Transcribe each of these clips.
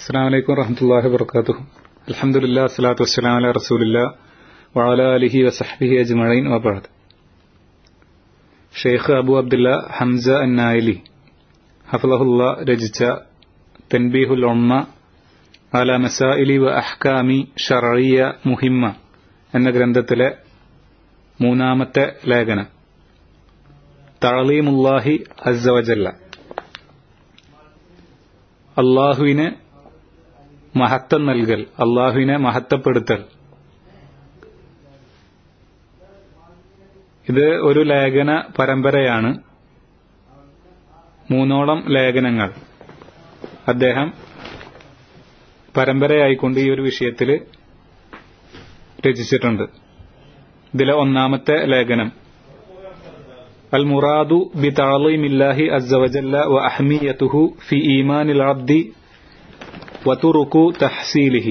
അസ്സാം വലൈക്കും വറഹമത്തല്ലാഹി വർക്കാത്തു അലഹമുല്ലാ അസ്സലാത്തു വസ്സലാം അല റസൂലില്ല വഅല അലിഹി വസഹ്ബിഹി അജ്മഈൻ വബഅദ് ഷെയ്ഖ് അബു അബ്ദുല്ല ഹംസ അന്നായിലി ഹഫലഹുല്ല രചിച്ച തൻബീഹുൽ ഉമ്മ അല മസായിലി വ അഹ്കാമി ഷറയ്യ മുഹിമ്മ എന്ന ഗ്രന്ഥത്തിലെ മൂന്നാമത്തെ ലേഖനം തളീമുല്ലാഹി അസ്സവജല്ല അള്ളാഹുവിന് മഹത്വം നൽകൽ അള്ളാഹുവിനെ മഹത്വപ്പെടുത്തൽ ഇത് ഒരു ലേഖന പരമ്പരയാണ് മൂന്നോളം ലേഖനങ്ങൾ അദ്ദേഹം പരമ്പരയായിക്കൊണ്ട് ഈ ഒരു വിഷയത്തിൽ രചിച്ചിട്ടുണ്ട് ഇതിലെ ഒന്നാമത്തെ ലേഖനം അൽ മുറാദു ബി തഅളീമില്ലാഹി അസ്സവജല്ല വ അഹ്മിയതുഹു ഫി ഈമാനിൽ അബ്ദി വതുറുക്കു തഹ്സീലിഹി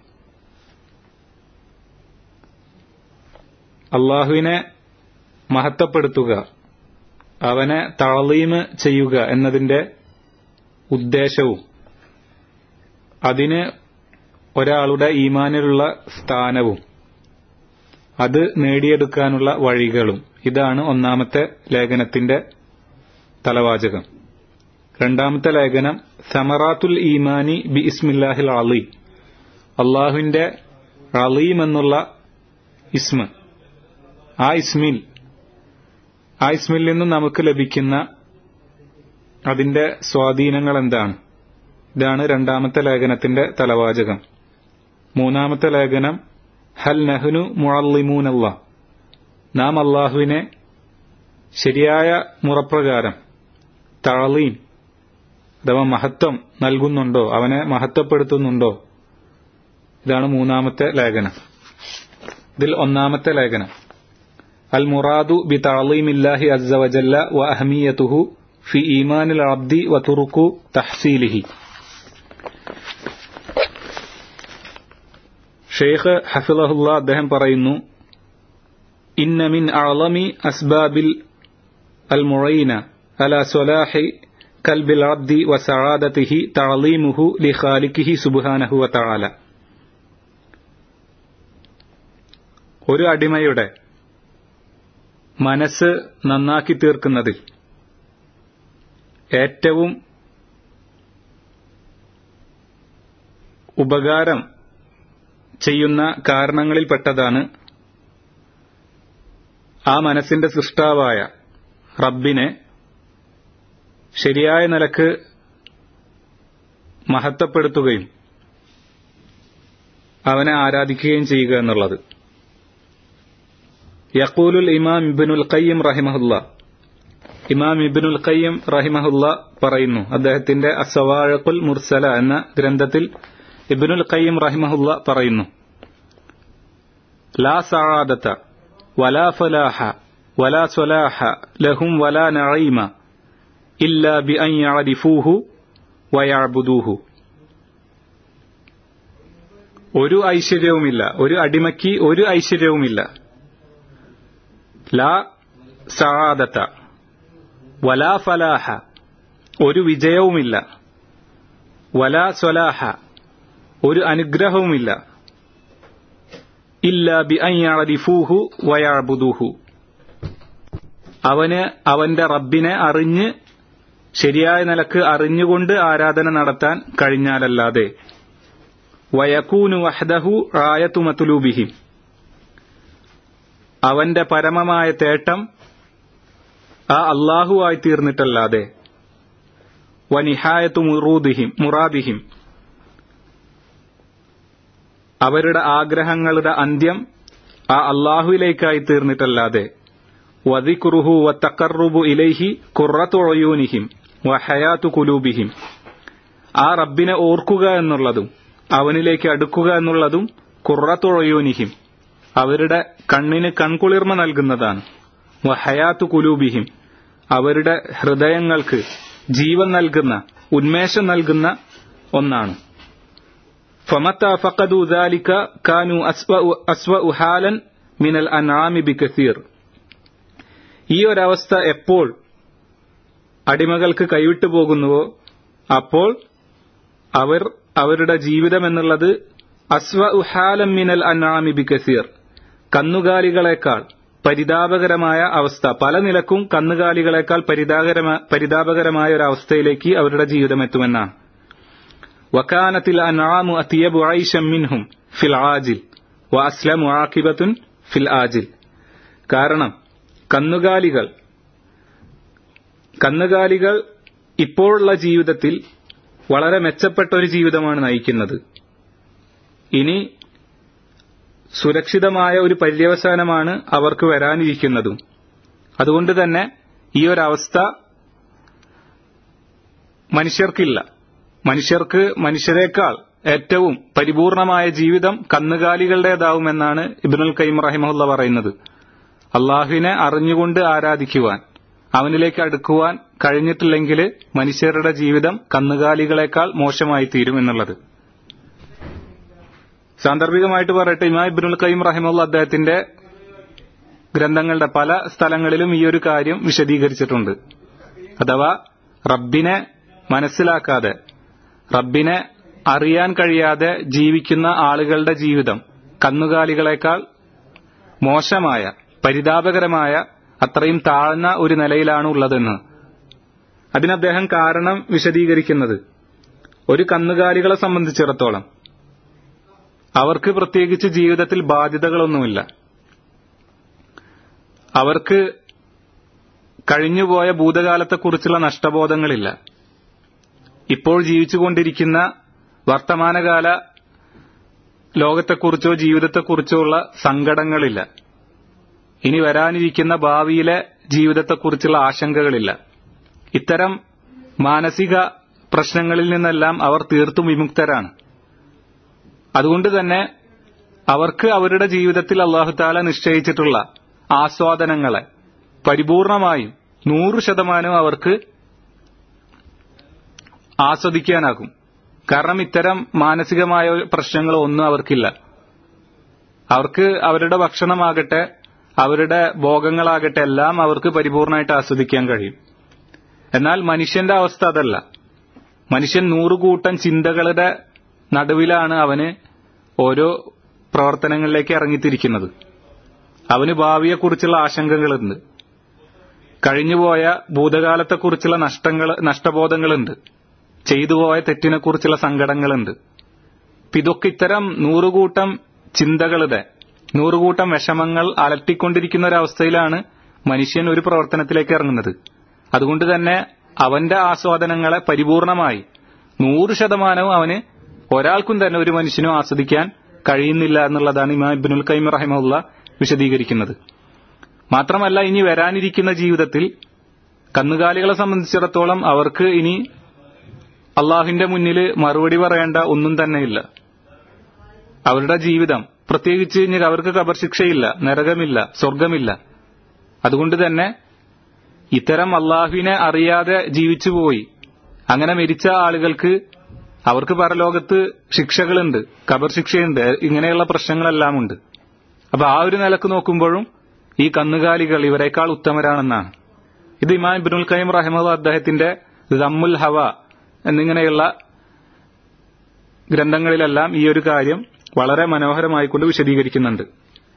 അള്ളാഹുവിനെ മഹത്വപ്പെടുത്തുക അവനെ തളീമ് ചെയ്യുക എന്നതിന്റെ ഉദ്ദേശവും അതിന് ഒരാളുടെ ഈമാനിലുള്ള സ്ഥാനവും അത് നേടിയെടുക്കാനുള്ള വഴികളും ഇതാണ് ഒന്നാമത്തെ ലേഖനത്തിന്റെ തലവാചകം രണ്ടാമത്തെ ലേഖനം സമറാത്തുൽ ഈമാനി ബി ഇസ്മില്ലാഹിൽ അലി അള്ളാഹുവിന്റെ അലീം എന്നുള്ള ഇസ്മ ആ ഇസ്മിൽ ആ ഇസ്മിൽ നിന്നും നമുക്ക് ലഭിക്കുന്ന അതിന്റെ സ്വാധീനങ്ങൾ എന്താണ് ഇതാണ് രണ്ടാമത്തെ ലേഖനത്തിന്റെ തലവാചകം മൂന്നാമത്തെ ലേഖനം ഹൽ നഹ്നു മുഅല്ലിമൂനല്ല നാം അള്ളാഹുവിനെ ശരിയായ മുറപ്രകാരം തളീം അഥവാ മഹത്വം നൽകുന്നുണ്ടോ അവനെ മഹത്വപ്പെടുത്തുന്നുണ്ടോ ഇതാണ് മൂന്നാമത്തെ ലേഖനം ഇതിൽ ഒന്നാമത്തെ ലേഖനം അൽ മുറാദു ബി തളീമില്ലാഹി അസ്സവജല്ല വ അഹമിയതുഹു ഫി ഈമാനിൽ അബ്ദി വ തുറുക്കു തഹ്സീലിഹി ഷെയ്ഖ് ഹഫിളഹുല്ല അദ്ദേഹം പറയുന്നു ഇന്ന മിൻ അളമി അസ്ബാബിൽ അൽ മുഴൈന അല സ്വലാഹി കൽബിൽ അബ്ദി വ സആദതിഹി തഅലീമുഹു ലി ഖാലിഖിഹി സുബ്ഹാനഹു വ തആല ഒരു അടിമയുടെ മനസ്സ് നന്നാക്കി തീർക്കുന്നതിൽ ഏറ്റവും ഉപകാരം ചെയ്യുന്ന കാരണങ്ങളിൽപ്പെട്ടതാണ് ആ മനസ്സിന്റെ സൃഷ്ടാവായ റബ്ബിനെ ശരിയായ നിലക്ക് മഹത്വപ്പെടുത്തുകയും അവനെ ആരാധിക്കുകയും ചെയ്യുക എന്നുള്ളത് യക്കൂലുൽ ഇമാം ഇബിനുൽ ഖയ്യം റഹിമഹുല്ല ഇമാം ഇബിനുൽ ഖയ്യം റഹിമഹുല്ല പറയുന്നു അദ്ദേഹത്തിന്റെ അസവാഴക്കുൽ മുർസല എന്ന ഗ്രന്ഥത്തിൽ ഇബിനുൽ ഖയ്യം റഹിമഹുല്ല പറയുന്നു ലാ സആദത വലാ ഫലാഹ വലാ സ്വലാഹ ലഹും വലാ നഈമ ഇല്ല ബി അൻ യഅരിഫൂഹു വയഅബുദൂഹു ഒരു ഐശ്വര്യവുമില്ല ഒരു അടിമയ്ക്ക് ഒരു ഐശ്വര്യവുമില്ല ലാ സആദത വലാ ഫലാഹ ഒരു വിജയവുമില്ല വലാ സ്വലാഹ ഒരു അനുഗ്രഹവുമില്ല ഇല്ല ബി അയ്യാറിഫൂഹു വയാബുദൂഹു അവന് അവന്റെ റബ്ബിനെ അറിഞ്ഞ് ശരിയായ നിലക്ക് അറിഞ്ഞുകൊണ്ട് ആരാധന നടത്താൻ കഴിഞ്ഞാലല്ലാതെ വയക്കൂനു വഹദഹു ആയത്തു മത്തുലൂബിഹിം അവന്റെ പരമമായ തേട്ടം ആ അള്ളാഹുവായി തീർന്നിട്ടല്ലാതെ വനിഹായത്തു മുറൂദിഹിം മുറാദിഹിം അവരുടെ ആഗ്രഹങ്ങളുടെ അന്ത്യം ആ അള്ളാഹുവിലേക്കായി തീർന്നിട്ടല്ലാതെ വദിക്കുറുഹു വ തക്കറുബു ഇലൈഹി കുറത്തൊഴയൂനിഹിം വ ഹയാത്തു കുലൂബിഹിം ആ റബ്ബിനെ ഓർക്കുക എന്നുള്ളതും അവനിലേക്ക് അടുക്കുക എന്നുള്ളതും കുറത്തൊഴയൂനിഹിം അവരുടെ കണ്ണിന് കൺകുളിർമ നൽകുന്നതാണ് വ ഹയാത്തു കുലൂബിഹിം അവരുടെ ഹൃദയങ്ങൾക്ക് ജീവൻ നൽകുന്ന ഉന്മേഷം നൽകുന്ന ഒന്നാണ് فمتى فقدوا ذلك كانوا أسوأ, أسوأ حالا من الأنعام بكثير ഈ ഒരവസ്ഥ എപ്പോൾ അടിമകൾക്ക് കൈവിട്ടു പോകുന്നുവോ അപ്പോൾ അവർ അവരുടെ ജീവിതം എന്നുള്ളത് അസ്വ ഉഹാലം മിനൽ അനാമി ബി കസീർ കന്നുകാലികളെക്കാൾ പരിതാപകരമായ അവസ്ഥ പല നിലക്കും കന്നുകാലികളെക്കാൾ പരിതാപകരമായ പരിതാപകരമായ ഒരു അവസ്ഥയിലേക്ക് അവരുടെ ജീവിതം എത്തുമെന്നാണ് വക്കാനത്തിൽ അനാമു അത്തിയബു ഐഷം മിൻഹും ഫിൽ ആജിൽ വ അസ്ലമു ആഖിബത്തുൻ ഫിൽ ആജിൽ കാരണം കന്നുകാലികൾ കന്നുകാലികൾ ഇപ്പോഴുള്ള ജീവിതത്തിൽ വളരെ മെച്ചപ്പെട്ട ഒരു ജീവിതമാണ് നയിക്കുന്നത് ഇനി സുരക്ഷിതമായ ഒരു പര്യവസാനമാണ് അവർക്ക് വരാനിരിക്കുന്നതും അതുകൊണ്ട് തന്നെ ഈ ഒരു അവസ്ഥ മനുഷ്യർക്കില്ല മനുഷ്യർക്ക് മനുഷ്യരെക്കാൾ ഏറ്റവും പരിപൂർണമായ ജീവിതം കന്നുകാലികളുടേതാവുമെന്നാണ് ഇബ്നുൽ കൈം റഹിമഹുല്ല പറയുന്നത് അള്ളാഹുവിനെ അറിഞ്ഞുകൊണ്ട് ആരാധിക്കുവാൻ അവനിലേക്ക് അടുക്കുവാൻ കഴിഞ്ഞിട്ടില്ലെങ്കിൽ മനുഷ്യരുടെ ജീവിതം കന്നുകാലികളെക്കാൾ മോശമായി തീരും എന്നുള്ളത് സാന്ദർഭികമായിട്ട് പറയട്ടെ ഇമാ ഇബ്നുൽ കൈം റഹിമുള്ള അദ്ദേഹത്തിന്റെ ഗ്രന്ഥങ്ങളുടെ പല സ്ഥലങ്ങളിലും ഈ ഒരു കാര്യം വിശദീകരിച്ചിട്ടുണ്ട് അഥവാ റബ്ബിനെ മനസ്സിലാക്കാതെ റബ്ബിനെ അറിയാൻ കഴിയാതെ ജീവിക്കുന്ന ആളുകളുടെ ജീവിതം കന്നുകാലികളെക്കാൾ മോശമായ പരിതാപകരമായ അത്രയും താഴ്ന്ന ഒരു നിലയിലാണ് ഉള്ളതെന്ന് അതിന് അദ്ദേഹം കാരണം വിശദീകരിക്കുന്നത് ഒരു കന്നുകാലികളെ സംബന്ധിച്ചിടത്തോളം അവർക്ക് പ്രത്യേകിച്ച് ജീവിതത്തിൽ ബാധ്യതകളൊന്നുമില്ല അവർക്ക് കഴിഞ്ഞുപോയ ഭൂതകാലത്തെക്കുറിച്ചുള്ള നഷ്ടബോധങ്ങളില്ല ഇപ്പോൾ ജീവിച്ചുകൊണ്ടിരിക്കുന്ന വർത്തമാനകാല ലോകത്തെക്കുറിച്ചോ ജീവിതത്തെക്കുറിച്ചോ ഉള്ള സങ്കടങ്ങളില്ല ഇനി വരാനിരിക്കുന്ന ഭാവിയിലെ ജീവിതത്തെക്കുറിച്ചുള്ള ആശങ്കകളില്ല ഇത്തരം മാനസിക പ്രശ്നങ്ങളിൽ നിന്നെല്ലാം അവർ തീർത്തും വിമുക്തരാണ് അതുകൊണ്ട് തന്നെ അവർക്ക് അവരുടെ ജീവിതത്തിൽ അള്ളാഹുത്താല നിശ്ചയിച്ചിട്ടുള്ള ആസ്വാദനങ്ങളെ പരിപൂർണമായും നൂറ് ശതമാനം അവർക്ക് ആസ്വദിക്കാനാകും കാരണം ഇത്തരം മാനസികമായ പ്രശ്നങ്ങളോ ഒന്നും അവർക്കില്ല അവർക്ക് അവരുടെ ഭക്ഷണമാകട്ടെ അവരുടെ ഭോഗങ്ങളാകട്ടെ എല്ലാം അവർക്ക് പരിപൂർണമായിട്ട് ആസ്വദിക്കാൻ കഴിയും എന്നാൽ മനുഷ്യന്റെ അവസ്ഥ അതല്ല മനുഷ്യൻ നൂറുകൂട്ടം ചിന്തകളുടെ നടുവിലാണ് അവന് ഓരോ പ്രവർത്തനങ്ങളിലേക്ക് ഇറങ്ങിത്തിരിക്കുന്നത് അവന് ഭാവിയെക്കുറിച്ചുള്ള ആശങ്കകളുണ്ട് കഴിഞ്ഞുപോയ ഭൂതകാലത്തെക്കുറിച്ചുള്ള നഷ്ടങ്ങൾ നഷ്ടബോധങ്ങളുണ്ട് ചെയ്തുപോയ തെറ്റിനെക്കുറിച്ചുള്ള സങ്കടങ്ങളുണ്ട് ഇതൊക്കെ ഇത്തരം നൂറുകൂട്ടം ചിന്തകളുടെ നൂറുകൂട്ടം വിഷമങ്ങൾ അലട്ടിക്കൊണ്ടിരിക്കുന്ന ഒരവസ്ഥയിലാണ് മനുഷ്യൻ ഒരു പ്രവർത്തനത്തിലേക്ക് ഇറങ്ങുന്നത് അതുകൊണ്ട് തന്നെ അവന്റെ ആസ്വാദനങ്ങളെ പരിപൂർണമായി നൂറ് ശതമാനവും അവന് ഒരാൾക്കും തന്നെ ഒരു മനുഷ്യനും ആസ്വദിക്കാൻ കഴിയുന്നില്ല എന്നുള്ളതാണ് ഇമാ ഇബ്നുൽ കൈം റഹിമുള്ള വിശദീകരിക്കുന്നത് മാത്രമല്ല ഇനി വരാനിരിക്കുന്ന ജീവിതത്തിൽ കന്നുകാലികളെ സംബന്ധിച്ചിടത്തോളം അവർക്ക് ഇനി അള്ളാഹുവിന്റെ മുന്നിൽ മറുപടി പറയേണ്ട ഒന്നും തന്നെയില്ല അവരുടെ ജീവിതം പ്രത്യേകിച്ച് ഇനി അവർക്ക് കബർ ശിക്ഷയില്ല നരകമില്ല സ്വർഗമില്ല അതുകൊണ്ട് തന്നെ ഇത്തരം അള്ളാഹുവിനെ അറിയാതെ ജീവിച്ചുപോയി അങ്ങനെ മരിച്ച ആളുകൾക്ക് അവർക്ക് പരലോകത്ത് ശിക്ഷകളുണ്ട് കബർ ശിക്ഷയുണ്ട് ഇങ്ങനെയുള്ള പ്രശ്നങ്ങളെല്ലാം ഉണ്ട് അപ്പൊ ആ ഒരു നിലക്ക് നോക്കുമ്പോഴും ഈ കന്നുകാലികൾ ഇവരെക്കാൾ ഉത്തമരാണെന്നാണ് ഇത് ഇമാം ഇബ്നുൽ കൈം റഹ്മദ് അദ്ദേഹത്തിന്റെ ദമ്മുൽ ഹവ എന്നിങ്ങനെയുള്ള ഗ്രന്ഥങ്ങളിലെല്ലാം ഈ ഒരു കാര്യം വളരെ മനോഹരമായിക്കൊണ്ട് വിശദീകരിക്കുന്നുണ്ട്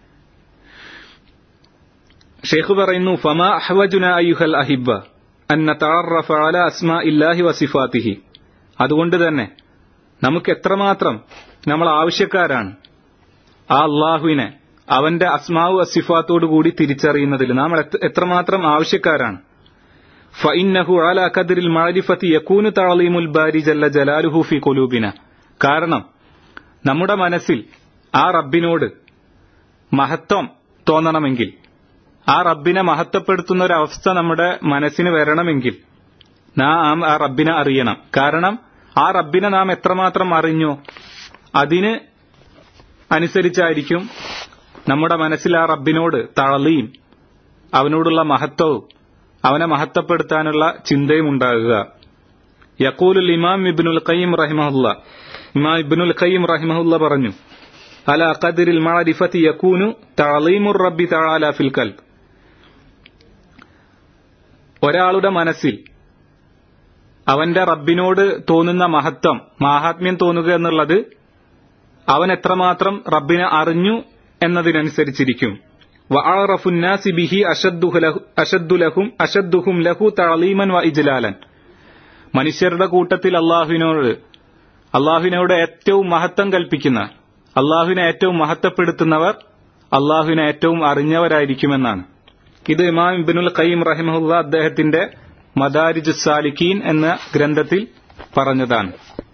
ഷെയ്ഖ് പറയുന്നു ഫമ അഹ്വജുന അയ്യുഹൽ അഹിബ അന്ന തഅറഫ അല അസ്മാ ഇല്ലാഹി വസിഫാത്തിഹി അതുകൊണ്ട് തന്നെ നമുക്ക് എത്രമാത്രം നമ്മൾ ആവശ്യക്കാരാണ് ആ അള്ളാഹുവിനെ അവന്റെ അസ്മാവു അസിഫാത്തോടു കൂടി തിരിച്ചറിയുന്നതിൽ നാം എത്രമാത്രം ആവശ്യക്കാരാണ് ഫഇന്നഹു അല ഖദ്രിൽ മഅരിഫത്തി യകൂനു തഅലീമുൽ ബാരി ജല്ല ജലാലുഹു ഫി ഖുലൂബിന കാരണം നമ്മുടെ മനസ്സിൽ ആ റബ്ബിനോട് മഹത്വം തോന്നണമെങ്കിൽ ആ റബ്ബിനെ മഹത്വപ്പെടുത്തുന്ന ഒരു അവസ്ഥ നമ്മുടെ മനസ്സിന് വരണമെങ്കിൽ നാം ആ റബ്ബിനെ അറിയണം കാരണം ആ റബ്ബിനെ നാം എത്രമാത്രം അറിഞ്ഞോ അതിന് അനുസരിച്ചായിരിക്കും നമ്മുടെ മനസ്സിൽ ആ റബ്ബിനോട് തളളിയും അവനോടുള്ള മഹത്വവും അവനെ മഹത്വപ്പെടുത്താനുള്ള ചിന്തയും ഉണ്ടാകുക യക്കൂലുൽ ഇമാം ഇബ്നുൽ ഖയ്യിം റഹിമഹുല്ല ഇമാം ഇബ്നുൽ ഖയ്യിം റഹിമഹുല്ല പറഞ്ഞു അല ഖദ്രിൽ മഅരിഫത്തി യകൂനു തഅലീമുർ റബ്ബി തആല ഫിൽ ഖൽബ് ഒരാളുടെ മനസ്സിൽ അവന്റെ റബ്ബിനോട് തോന്നുന്ന മഹത്വം മാഹാത്മ്യം തോന്നുക എന്നുള്ളത് അവൻ എത്രമാത്രം റബ്ബിനെ അറിഞ്ഞു എന്നതിനനുസരിച്ചിരിക്കും വഅറഫുന്നാസി ബിഹി അഷദ്ദുലഹും അഷദ്ദുഹും ലഹു തളീമൻ വ ഇജ്ലാലൻ മനുഷ്യരുടെ കൂട്ടത്തിൽ അള്ളാഹുവിനോട് അള്ളാഹുവിനോട് ഏറ്റവും മഹത്വം കൽപ്പിക്കുന്ന അള്ളാഹുവിനെ ഏറ്റവും മഹത്വപ്പെടുത്തുന്നവർ അള്ളാഹുവിനെ ഏറ്റവും അറിഞ്ഞവരായിരിക്കുമെന്നാണ് ഇത് ഇമാം ഇബിനുൽ ഖയ്യിം റഹിമഹുല്ല അദ്ദേഹത്തിന്റെ മദാരിജു സാലിക്കീൻ എന്ന ഗ്രന്ഥത്തിൽ പറഞ്ഞതാണ്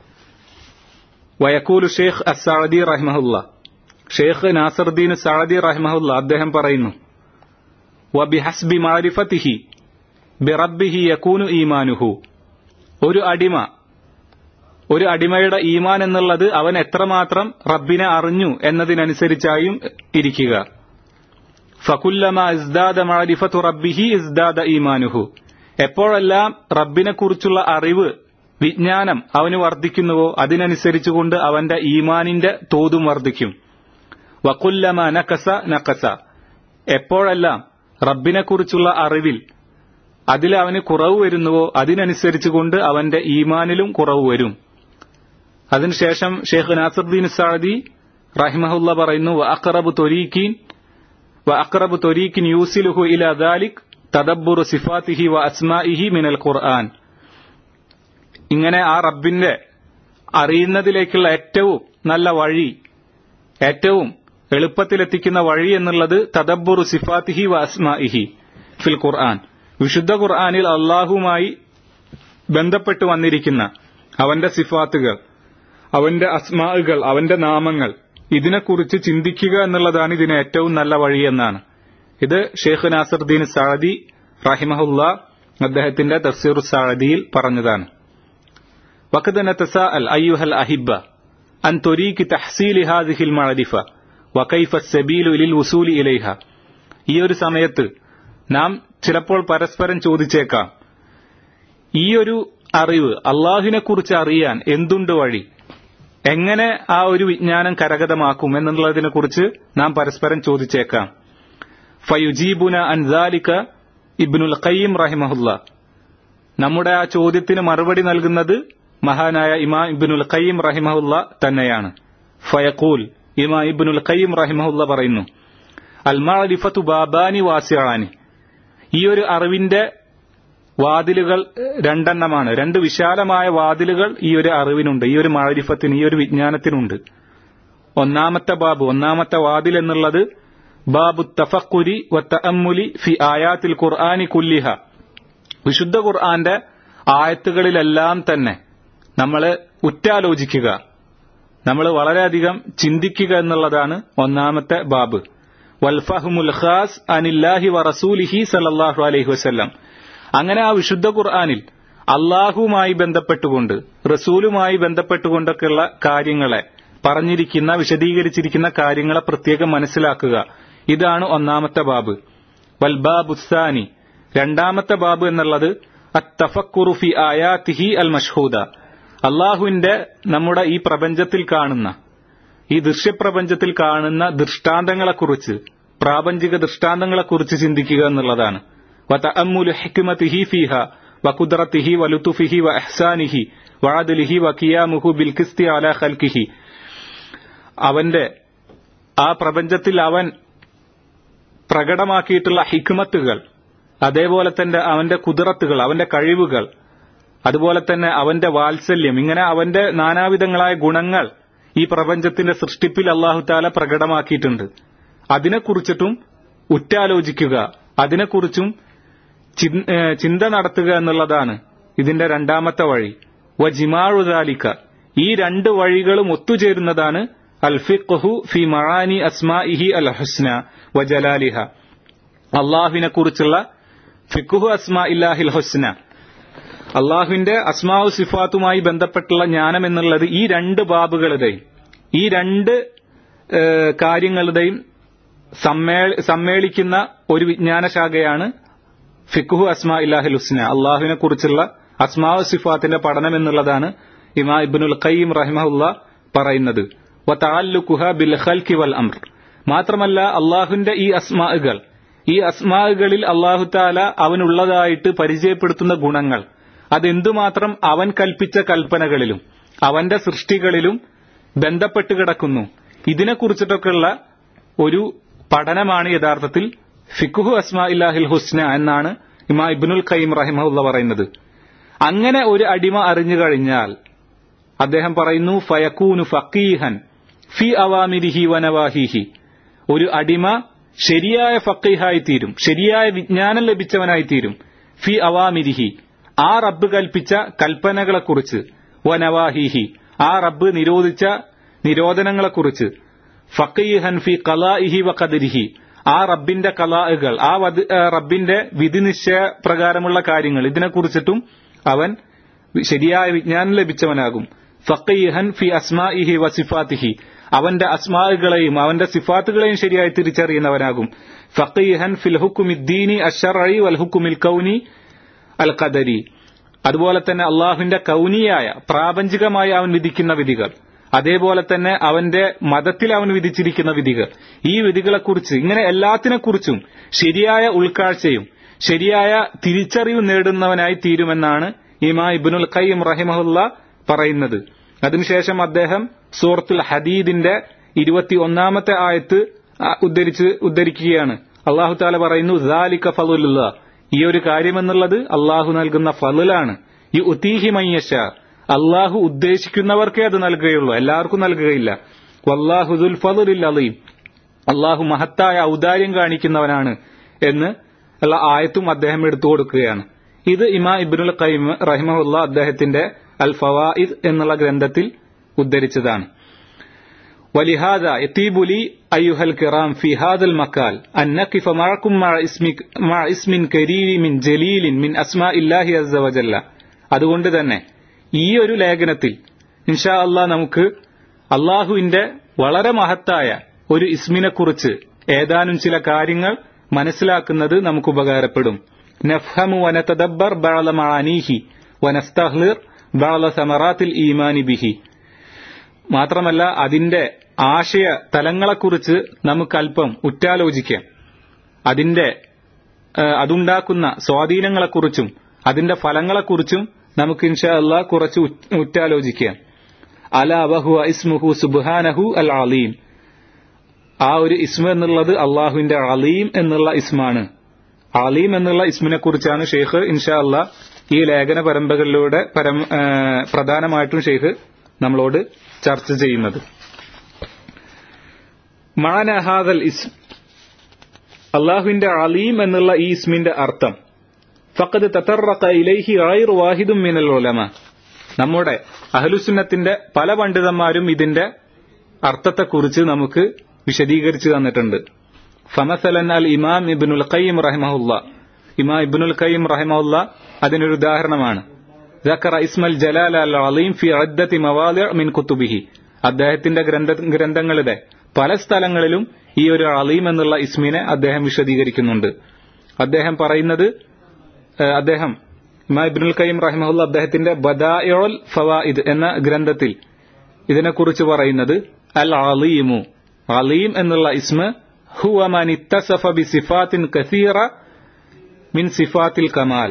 വയക്കൂലു ഷെയ്ഖ് അസാദി റഹിമഹുല്ല ഷെയ്ഖ് നാസറുദ്ദീൻ സാദി റഹിമഹുല്ല അദ്ദേഹം പറയുന്നു വബിഹസ്ബി മാരിഫത്തിഹി ബിറബ്ബിഹി യക്കൂനു ഈമാനുഹു ഒരു അടിമ ഒരു അടിമയുടെ ഈമാൻ എന്നുള്ളത് അവൻ എത്രമാത്രം റബ്ബിനെ അറിഞ്ഞു എന്നതിനനുസരിച്ചായും ഇരിക്കുക ഫകുല്ലമ ഇസ്ദാദ മാരിഫത്തു റബ്ബിഹി ഇസ്ദാദ ഈമാനുഹു എപ്പോഴെല്ലാം റബ്ബിനെ കുറിച്ചുള്ള അറിവ് വിജ്ഞാനം അവന് വർദ്ധിക്കുന്നുവോ അതിനനുസരിച്ചുകൊണ്ട് അവന്റെ ഈമാനിന്റെ തോതും വർദ്ധിക്കും വക്കുല്ലമ നക്കസ നക്കസ എപ്പോഴെല്ലാം റബ്ബിനെക്കുറിച്ചുള്ള അറിവിൽ അതിൽ അവന് കുറവ് വരുന്നുവോ അതിനനുസരിച്ചുകൊണ്ട് അവന്റെ ഈമാനിലും കുറവ് വരും അതിനുശേഷം ഷെയ്ഖ് നാസറുദ്ദീൻ സാദി റഹിമഹുല്ല പറയുന്നു വ അഖറബു തൊരീക്കീൻ വ അഖറബു തൊരീക്കിൻ യൂസിലുഹു ഇല ദാലിക് തദബ്ബുറു സിഫാത്തിഹി വ അസ്മാഇഹി മിനൽ ഖുർആൻ ഇങ്ങനെ ആ റബ്ബിന്റെ അറിയുന്നതിലേക്കുള്ള ഏറ്റവും നല്ല വഴി ഏറ്റവും എളുപ്പത്തിലെത്തിക്കുന്ന വഴി എന്നുള്ളത് തദബ്ബുറു സിഫാത്തിഹി വ അസ്മാഇഹി ഫിൽ ഖുർആൻ വിശുദ്ധ ഖുർആനിൽ അള്ളാഹുമായി ബന്ധപ്പെട്ട് വന്നിരിക്കുന്ന അവന്റെ സിഫാത്തുകൾ അവന്റെ അസ്മാകൾ അവന്റെ നാമങ്ങൾ ഇതിനെക്കുറിച്ച് ചിന്തിക്കുക എന്നുള്ളതാണ് ഇതിന് ഏറ്റവും നല്ല വഴി എന്നാണ് ഇത് ഷെയ്ഖ് നാസറുദ്ദീൻ സാദി റഹിമഹുല്ല അദ്ദേഹത്തിന്റെ തഫ്സീർ സാദിയിൽ പറഞ്ഞതാണ് وقد نتساءل أيها الأحبة عن طريق تحصيل هذه المعرفة وكيف السبيل للوصول إليها ഈ ഒരു സമയത്ത് നാം ചിലപ്പോൾ പരസ്പരം ചോദിച്ചേക്കാം ഈ ഒരു അറിവ് അള്ളാഹുവിനെ കുറിച്ച് അറിയാൻ എന്തുണ്ട് വഴി എങ്ങനെ ആ ഒരു വിജ്ഞാനം കരഗതമാക്കും എന്നുള്ളതിനെ കുറിച്ച് നാം പരസ്പരം ചോദിച്ചേക്കാം ഫയുജീബുന അൻസാലിക ഇബ്നുൽ ഖയ്യിം റഹിമഹുല്ല നമ്മുടെ ആ ചോദ്യത്തിന് മറുപടി നൽകുന്നത് മഹാനായ ഇമാം ഇബ്നുൽ ഖയ്യിം റഹിമഹുല്ല തന്നെയാണ് ഫയഖൂൽ ഇമാം ഇബ്നുൽ ഖയ്യിം റഹിമഹുല്ല പറയുന്നു അൽ മാരിഫത്തു ബാബാനി വാസിയാനി ഈ ഒരു അറിവിന്റെ വാതിലുകൾ രണ്ടെണ്ണമാണ് രണ്ട് വിശാലമായ വാതിലുകൾ ഈ ഒരു അറിവിനുണ്ട് ഈ ഒരു മാരിഫത്തിന് ഈ ഒരു വിജ്ഞാനത്തിനുണ്ട് ഒന്നാമത്തെ ബാബ് ഒന്നാമത്തെ വാതിൽ എന്നുള്ളത് ബാബു തഫക്കുരി വ തഅമ്മുലി ഫി ആയാത്തിൽ ഖുർആനി കുല്ലിഹ വിശുദ്ധ ഖുർആന്റെ ആയത്തുകളിലെല്ലാം തന്നെ നമ്മൾ ഉറ്റാലോചിക്കുക നമ്മൾ വളരെയധികം ചിന്തിക്കുക എന്നുള്ളതാണ് ഒന്നാമത്തെ ബാബ് വൽഫഹുമുൽ ഖാസ് അനില്ലാഹി വ റസൂലിഹി സല്ലല്ലാഹു അലൈഹി വസല്ലം അങ്ങനെ ആ വിശുദ്ധ ഖുർആനിൽ അള്ളാഹുമായി ബന്ധപ്പെട്ടുകൊണ്ട് റസൂലുമായി ബന്ധപ്പെട്ടുകൊണ്ടൊക്കെയുള്ള കാര്യങ്ങളെ പറഞ്ഞിരിക്കുന്ന വിശദീകരിച്ചിരിക്കുന്ന കാര്യങ്ങളെ പ്രത്യേകം മനസ്സിലാക്കുക ഇതാണ് ഒന്നാമത്തെ ബാബ് വൽ ബാബുസാനി രണ്ടാമത്തെ ബാബ് എന്നുള്ളത് അത്തഫക്കുറു ഫി ആയാത്തിഹി അൽ മഷ്ഹൂദ അള്ളാഹുവിന്റെ നമ്മുടെ ഈ പ്രപഞ്ചത്തിൽ കാണുന്ന ഈ ദൃശ്യപ്രപഞ്ചത്തിൽ കാണുന്ന ദൃഷ്ടാന്തങ്ങളെക്കുറിച്ച് പ്രാപഞ്ചിക ദൃഷ്ടാന്തങ്ങളെക്കുറിച്ച് ചിന്തിക്കുക എന്നുള്ളതാണ് وتأمل حكمته فيها وقدرته ولطفه وإحسانه وعدله وقيامه بالقسط على خلقه അവന്റെ ആ പ്രപഞ്ചത്തിൽ അവൻ പ്രകടമാക്കിയിട്ടുള്ള ഹിക്മത്തുകൾ അതേപോലെ തന്നെ അവന്റെ കുതിറത്തുകൾ അവന്റെ കഴിവുകൾ അതുപോലെ തന്നെ അവന്റെ വാത്സല്യം ഇങ്ങനെ അവന്റെ നാനാവിധങ്ങളായ ഗുണങ്ങൾ ഈ പ്രപഞ്ചത്തിന്റെ സൃഷ്ടിപ്പിൽ അള്ളാഹു താല പ്രകടമാക്കിയിട്ടുണ്ട് അതിനെക്കുറിച്ചിട്ടും ഉറ്റാലോചിക്കുക അതിനെക്കുറിച്ചും ചിന്ത നടത്തുക എന്നുള്ളതാണ് ഇതിന്റെ രണ്ടാമത്തെ വഴി വ ജിമാഴുദാലിക്ക ഈ രണ്ട് വഴികളും ഒത്തുചേരുന്നതാണ് അൽഫിഖു ഫി മറാനി അസ്മാഇഹി അൽ ഹുസ്ന വ ജലാലിഹ അള്ളാഹുവിനെ കുറിച്ചുള്ള ഫിഖുഹു അസ്മാ ഇല്ലാഹിൽ ഹുസ്ന അള്ളാഹുവിന്റെ അസ്മാവു സിഫാത്തുമായി ബന്ധപ്പെട്ടുള്ള ജ്ഞാനം എന്നുള്ളത് ഈ രണ്ട് ബാബുകളുടെയും ഈ രണ്ട് കാര്യങ്ങളുടെയും സമ്മേളിക്കുന്ന ഒരു വിജ്ഞാന ശാഖയാണ് ഫിഖുഹു അസ്മാ ഇല്ലാഹിൽ ഹുസ്ന അള്ളാഹുവിനെ കുറിച്ചുള്ള അസ്മാവ് സിഫാത്തിന്റെ പഠനം എന്നുള്ളതാണ് ഇമാ ഇബ്നുൽ ഖയ്യിം റഹിമഹുല്ല പറയുന്നത് വതഅല്ലുഖുഹ ബിൽ ഖൽഖി വൽ അംർ മാത്രമല്ല അള്ളാഹുവിന്റെ ഈ അസ്മാകൾ ഈ അസ്മാകളിൽ അള്ളാഹു താല അവനുള്ളതായിട്ട് പരിചയപ്പെടുത്തുന്ന ഗുണങ്ങൾ അതെന്തുമാത്രം അവൻ കൽപ്പിച്ച കൽപ്പനകളിലും അവന്റെ സൃഷ്ടികളിലും ബന്ധപ്പെട്ട് കിടക്കുന്നു ഇതിനെക്കുറിച്ചിട്ടൊക്കെയുള്ള ഒരു പഠനമാണ് യഥാർത്ഥത്തിൽ ഫിഖുഹു അസ്മാ ഇല്ലാഹിൽ ഹുസ്ന എന്നാണ് ഇമാ ഇബ്നുൽ ഖയ്യിം റഹിമഹുല്ല പറയുന്നത് അങ്ങനെ ഒരു അടിമ അറിഞ്ഞു കഴിഞ്ഞാൽ അദ്ദേഹം പറയുന്നു ഫയക്കൂനു ഫക്കീഹൻ ഫി അവാമിരിഹി വനവാഹിഹി ഒരു അടിമ ശരിയായ ഫക്കീഹായി തീരും ശരിയായ വിജ്ഞാനം ലഭിച്ചവനായി തീരും ഫി അവാമിരിഹി ആ റബ്ബ് കൽപ്പിച്ച കൽപ്പനകളെക്കുറിച്ച് വനവാഹിഹി ആ റബ്ബ് നിരോധിച്ച നിരോധനങ്ങളെക്കുറിച്ച് ഫക്കീഹൻ ഫി കലാഇഹി വ ഖദരിഹി ആ റബ്ബിന്റെ കലാഹുകൾ ആ വധ- ആ റബ്ബിന്റെ വിധി നിശ്ചയ പ്രകാരമുള്ള കാര്യങ്ങൾ ഇതിനെക്കുറിച്ചിട്ടും അവൻ ശരിയായ വിജ്ഞാനം ലഭിച്ചവനാകും ഫക്കീഹൻ ഫി അസ്മാഇഹി വസിഫാത്തിഹി അവന്റെ അസ്മാകളെയും അവന്റെ സിഫാത്തുകളെയും ശരിയായി തിരിച്ചറിയുന്നവനാകും ഫക്കീഹൻ ഫിൽ ഹുക്കുമിദ്ദീനി അഷറയി വൽ ഹുക്കുമിൽ കൗനി അൽ ഖദരി അതുപോലെ തന്നെ അള്ളാഹുവിന്റെ കൗനിയായ പ്രാപഞ്ചികമായി അവൻ വിധിക്കുന്ന വിധികൾ അതേപോലെ തന്നെ അവന്റെ മതത്തിൽ അവൻ വിധിച്ചിരിക്കുന്ന വിധികൾ ഈ വിധികളെക്കുറിച്ച് ഇങ്ങനെ എല്ലാത്തിനെക്കുറിച്ചും ശരിയായ ഉൾക്കാഴ്ചയും ശരിയായ തിരിച്ചറിവ് നേടുന്നവനായി തീരുമെന്നാണ് ഇമാ ഇബ്നുൽ ഖയ്യിം റഹിമഹുല്ല പറയുന്നത് അതിനുശേഷം അദ്ദേഹം സൂറത്തുൽ ഹദീദിന്റെ ഇരുപത്തി ഒന്നാമത്തെ ആയത്ത് ആ, ഉദ്ധരിച്ച് ഉദ്ധരിക്കുകയാണ് അള്ളാഹു താല പറയുന്നു ദാലിക ഫലുല്ല ഈ ഒരു കാര്യമെന്നുള്ളത് അള്ളാഹു നൽകുന്ന ഫലുലാണ് ഈ ഉത്തീഹി മയ്യശ അള്ളാഹു ഉദ്ദേശിക്കുന്നവർക്കേ അത് നൽകുകയുള്ളൂ എല്ലാവർക്കും നൽകുകയില്ല വല്ലാഹുദുൽ ഫലുൽ അലീം അള്ളാഹു മഹത്തായ ഔദാര്യം കാണിക്കുന്നവനാണ് എന്ന് ഉള്ള ആയത്തും അദ്ദേഹം എടുത്തു കൊടുക്കുകയാണ് ഇത് ഇമാ ഇബ്നുൽ ഖൈം റഹിമഹുല്ല അദ്ദേഹത്തിന്റെ അൽ ഫവായിദ് എന്നുള്ള ഗ്രന്ഥത്തിൽ ഉദ്ധരിച്ചതാണ് ولهذا يطيب لي أيها الكرام في هذا المقال أن نقف معكم مع اسم, مع اسم كريم جليل من أسماء الله عز وجل അതുകൊണ്ട് തന്നെ ഈ ഒരു ലേഖനത്തിൽ ഇൻഷാ അള്ളാഹ് നമുക്ക് അള്ളാഹുവിന്റെ വളരെ മഹത്തായ ഒരു ഇസ്മിനെ കുറിച്ച് ഏതാനും ചില കാര്യങ്ങൾ മനസ്സിലാക്കുന്നത് നമുക്ക് ഉപകാരപ്പെടും നഫ്ഹമു വനതദബ്ബർ ബഅല മഅനീഹി വനസ്തഹ്ലിർ ബഅല സമറാത്തിൽ ഈമാനി ബിഹി മാത്രമല്ല അതിന്റെ ആശയ തലങ്ങളെക്കുറിച്ച് നമുക്ക് അല്പം ഉറ്റാലോചിക്കാം അതിന്റെ ആ, അതുണ്ടാക്കുന്ന സ്വാധീനങ്ങളെക്കുറിച്ചും അതിന്റെ ഫലങ്ങളെക്കുറിച്ചും നമുക്ക് ഇൻഷാ അല്ലാ കുറച്ച് ഉറ്റ്- ഉറ്റാലോചിക്കാം അല വഹുവ ഇസ്മുഹു സുബ്ഹാനഹു അൽ അലീം ആ ഒരു ഇസ്മ എന്നുള്ളത് അള്ളാഹുവിന്റെ അലീം എന്നുള്ള ഇസ്മാണ് അലീം എന്നുള്ള ഇസ്മിനെ കുറിച്ചാണ് ഷെയ്ഖ് ഇൻഷാ അല്ലാ ഈ ലേഖന പരമ്പരകളിലൂടെ പരം ആ, പ്രധാനമായിട്ടും ഷെയ്ഖ് നമ്മളോട് ചർച്ച ചെയ്യുന്നത് മാന ഹാദൽ ഇസ്ം അള്ളാഹുവിന്റെ അലീം എന്നുള്ള ഈ ഇസ്മിന്റെ അർത്ഥം ഫഖദ് തതറഖ ഇലൈഹി ഗൈറു വാഹിദും മിനൽ ഉലമ നമ്മുടെ അഹ്ലുസുന്നത്തിന്റെ പല പണ്ഡിതന്മാരും ഇതിന്റെ അർത്ഥത്തെക്കുറിച്ച് നമുക്ക് വിശദീകരിച്ചു തന്നിട്ടുണ്ട് ഫമസലൻ അൽ ഇമാം ഇബ്നുൽ ഖയ്യിം റഹിമഹുല്ല ഇമാം ഇബ്നുൽ ഖയ്യിം റഹിമഹുല്ല അതിനൊരു ഉദാഹരണമാണ് ذكر اسم الجلال العظيم في عدة مواضع من كتبه അദ്ദേഹത്തിന്റെ ഗ്രന്ഥ ഗ്രന്ഥങ്ങളുടെ പല സ്ഥലങ്ങളിലും ഈ ഒരു അലീം എന്നുള്ള ഇസ്മിനെ അദ്ദേഹം വിശദീകരിക്കുന്നുണ്ട് അദ്ദേഹം പറയുന്നത് ഏഹ്, അദ്ദേഹം ഇമാം ഇബ്നുൽ ഖയ്യിം റഹിമഹുല്ല അദ്ദേഹത്തിന്റെ ബദാഇഉൽ ഫവായിദ് എന്ന ഗ്രന്ഥത്തിൽ ഇതിനെക്കുറിച്ച് പറയുന്നത് അൽ അലീമു അലീം എന്നുള്ള ഇസ്മ ഹുവ മൻ ഇത്തസഫ ബി സിഫാത്തിൻ കസീറ മിൻ സിഫാത്തിൽ കമാൽ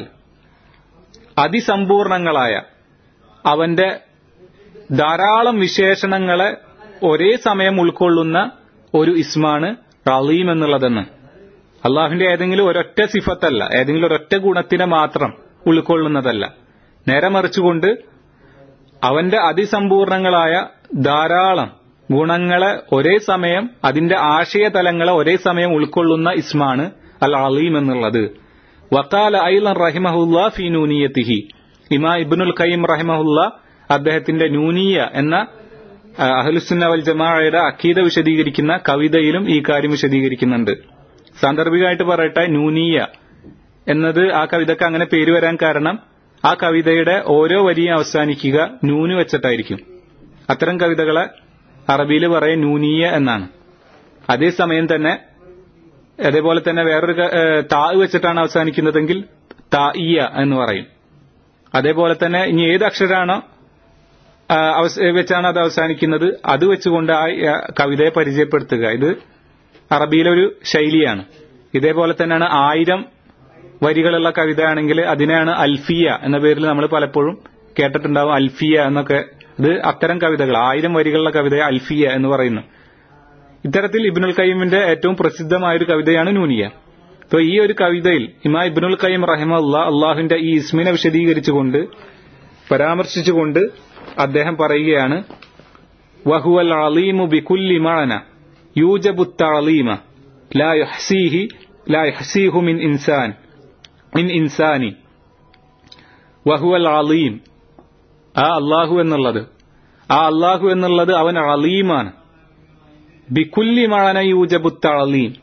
അതിസമ്പൂർണങ്ങളായ അവന്റെ ധാരാളം വിശേഷണങ്ങളെ ഒരേ സമയം ഉൾക്കൊള്ളുന്ന ഒരു ഇസ്മാണ് അലീം എന്നുള്ളതെന്ന് അള്ളാഹുവിന്റെ ഏതെങ്കിലും ഒരൊറ്റ സിഫത്തല്ല ഏതെങ്കിലും ഒരൊറ്റ ഗുണത്തിനെ മാത്രം ഉൾക്കൊള്ളുന്നതല്ല നേരെ മറിച്ചുകൊണ്ട് അവന്റെ അതിസമ്പൂർണങ്ങളായ ധാരാളം ഗുണങ്ങളെ ഒരേ സമയം അതിന്റെ ആശയതലങ്ങളെ ഒരേ സമയം ഉൾക്കൊള്ളുന്ന ഇസ്മാണ് അൽ അലീം എന്നുള്ളത് വക്കാല ഐലൻ റഹിമഹുല്ല ഫി നൂനിയത്തിഹി ഇമാ ഇബ്നുൽ ഖയ്യിം റഹിമഹുല്ല അദ്ദേഹത്തിന്റെ നൂനിയ എന്ന ആ, അഹ്ലുസുന്ന വൽ ജമാഅയുടെ അക്കീദ വിശദീകരിക്കുന്ന കവിതയിലും ഈ കാര്യം വിശദീകരിക്കുന്നുണ്ട് സാന്ദർഭികമായിട്ട് പറയട്ടെ നൂനിയ എന്നത് ആ കവിതക്ക് അങ്ങനെ പേര് വരാൻ കാരണം ആ കവിതയുടെ ഓരോ വരിയും അവസാനിക്കുക നൂന് വെച്ചിട്ടായിരിക്കും അത്തരം കവിതകളെ അറബിയിൽ പറയ നൂനിയ എന്നാണ് അതേസമയം തന്നെ അതേപോലെ തന്നെ വേറൊരു ക- ഏ, താ വെച്ചിട്ടാണ് അവസാനിക്കുന്നതെങ്കിൽ താഇയ എന്ന് പറയും അതേപോലെ തന്നെ ഇനി ഏത് അക്ഷരാണോ ആ, അവസ- വെച്ചാണ് അത് അവസാനിക്കുന്നത് അത് വെച്ചുകൊണ്ട് ആ ആ, കവിതയെ പരിചയപ്പെടുത്തുക ഇത് അറബിയിലെ ഒരു ശൈലിയാണ് ഇതേപോലെ തന്നെയാണ് ആയിരം വരികളുള്ള കവിതയാണെങ്കിൽ അതിനെയാണ് അൽഫിയ എന്ന പേരിൽ നമ്മൾ പലപ്പോഴും കേട്ടിട്ടുണ്ടാവും അൽഫിയ എന്നൊക്കെ ഇത് അത്തരം കവിതകൾ ആയിരം വരികളുള്ള കവിതയെ അൽഫിയ എന്ന് പറയുന്നു ഇത്തരത്തിൽ ഇബ്നുൽ കയ്യിമിന്റെ ഏറ്റവും പ്രസിദ്ധമായ ഒരു കവിതയാണ് നൂനിയ അപ്പൊ ഈ ഒരു കവിതയിൽ ഇമാ ഇബ്നുൽ കയ്യം റഹിമല്ല അള്ളാഹുവിന്റെ ഈ ഇസ്മിനെ വിശദീകരിച്ചുകൊണ്ട് പരാമർശിച്ചുകൊണ്ട് അദ്ദേഹം പറയുകയാണ് വഹുവൽ അലീമു ബികുല്ലി മഅന യൂജബു തഅലീമ ലാ യുഹ്സീഹി ലാ യുഹ്സീഹു മിൻ ഇൻസാൻ മിൻ ഇൻസാനി വഹുവൽ അലീം ആ അള്ളാഹു എന്നുള്ളത് ആ അള്ളാഹു എന്നുള്ളത് അവൻ അലീമാണ് ബിക്കുല്ലി മഴന യൂജബു തഅലീം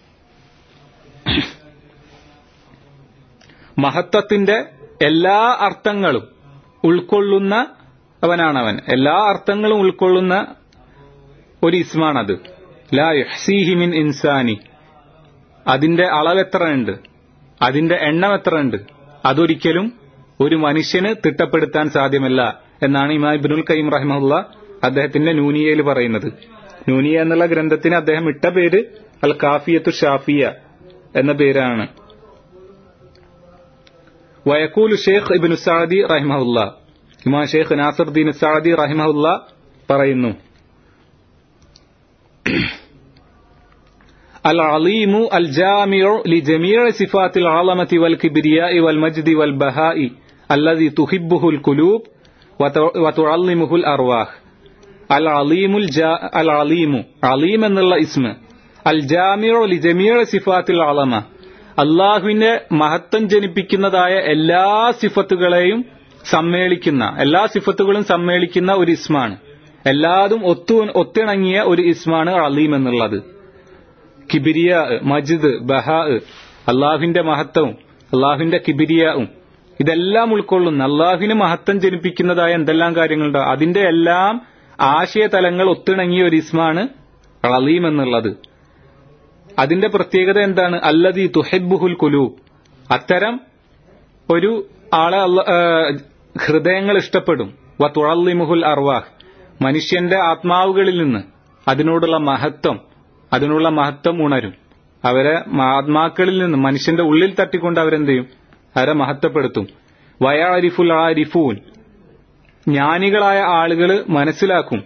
മഹത്വത്തിന്റെ എല്ലാ അർത്ഥങ്ങളും ഉൾക്കൊള്ളുന്ന അവനാണവൻ എല്ലാ അർത്ഥങ്ങളും ഉൾക്കൊള്ളുന്ന ഒരു ഇസ്മാണത് ലാ യുഹ്സീഹി മിൻ ഇൻസാനി അതിന്റെ അളവ് എത്ര ഉണ്ട് അതിന്റെ എണ്ണം എത്ര ഉണ്ട് അതൊരിക്കലും ഒരു മനുഷ്യന് തിട്ടപ്പെടുത്താൻ സാധ്യമല്ല എന്നാണ് ഇമാ ഇബ്നുൽ കയ്യം റഹിമുള്ള അദ്ദേഹത്തിന്റെ നൂനിയയിൽ പറയുന്നത് നൂനിയ എന്നുള്ള ഗ്രന്ഥത്തിന് അദ്ദേഹം ഇട്ട പേര് അൽ കാഫിയത്തു ഷാഫിയ എന്ന പേരാണ് വയക്കൂലു ഷേഖ് ഇബിനു സാദി റഹിമഹുല്ല ഇമാ ഷേഖ് നാസറുദ്ദീൻ സാദി റഹിമഹുല്ല പറയുന്നു العليم الجامع لجميع صفات العظمة والكبرياء والمجد والبهاء الذي تحبه القلوب وتعلمه الأرواح العليم الجا العليم عليم എന്നുള്ള ഇസ്മ അൽ ജാമിഉ ലിജമീഅ സിഫാത്തിൽ അളമ അള്ളാഹുവിന്റെ മഹത്വം ജനിപ്പിക്കുന്നതായ എല്ലാ സിഫത്തുകളെയും സമ്മേളിക്കുന്ന എല്ലാ സിഫത്തുകളും സമ്മേളിക്കുന്ന ഒരു ഇസ്മാണ് എല്ലാതും ഒത്തു ഒത്തിണങ്ങിയ ഒരു ഇസ്മാണ് അലീം എന്നുള്ളത് കിബിരിയ മജിദ് ബഹാ അള്ളാഹുവിന്റെ മഹത്വവും അള്ളാഹുവിന്റെ കിബിരിയാവും ഇതെല്ലാം ഉൾക്കൊള്ളുന്ന അള്ളാഹുവിന് മഹത്വം ജനിപ്പിക്കുന്നതായ എന്തെല്ലാം കാര്യങ്ങളുണ്ടോ അതിന്റെ എല്ലാം ആശയതലങ്ങൾ ഒത്തിണങ്ങിയ ഒരു ഇസ്മാണ് അലീം എന്നുള്ളത് അതിന്റെ പ്രത്യേകത എന്താണ് അല്ലദീ തുഹെബുഹുൽ കുലു അത്തരം ഒരു ആളെ ഹൃദയങ്ങൾ ഇഷ്ടപ്പെടും വ തുഴല്ലിമുഹുൽ അർവാഹ് മനുഷ്യന്റെ ആത്മാവുകളിൽ നിന്ന് അതിനോടുള്ള മഹത്വം അതിനുള്ള മഹത്വം ഉണരും അവരെ ആത്മാക്കളിൽ നിന്ന് മനുഷ്യന്റെ ഉള്ളിൽ തട്ടിക്കൊണ്ട് അവരെന്ത് ചെയ്യും അവരെ മഹത്വപ്പെടുത്തും വയാരിഫുൽ ആരിഫൂൻ ജ്ഞാനികളായ ആളുകൾ മനസ്സിലാക്കും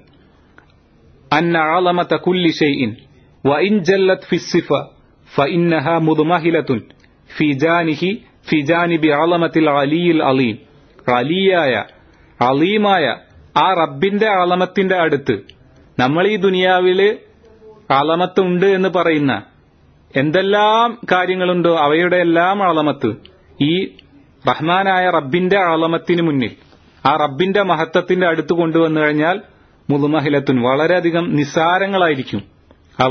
അന്നആളമത കുല്ലി ഷൈഇൻ വഇൻ ജല്ലത് ഫിസ്സിഫ ഫഇന്നഹ മുദ്മഹിലത്തുൻ ഫി ജാനിഹി ഫി ജാനിബി അളമത്തിൽ അലിയിൽ അലീം അലിയായ അലീമായ ആ റബ്ബിന്റെ അളമത്തിന്റെ അടുത്ത് നമ്മൾ ഈ ദുനിയാവില് അളമത്തുണ്ട് എന്ന് പറയുന്ന എന്തെല്ലാം കാര്യങ്ങളുണ്ടോ അവയുടെ എല്ലാം അളമത്ത് ഈ റഹ്മാനായ റബ്ബിന്റെ അളമത്തിന് മുന്നിൽ ആ റബ്ബിന്റെ മഹത്വത്തിന്റെ അടുത്ത് കൊണ്ടുവന്നു കഴിഞ്ഞാൽ മുതുമഹിലത്തുൻ വളരെയധികം നിസ്സാരങ്ങളായിരിക്കും അവ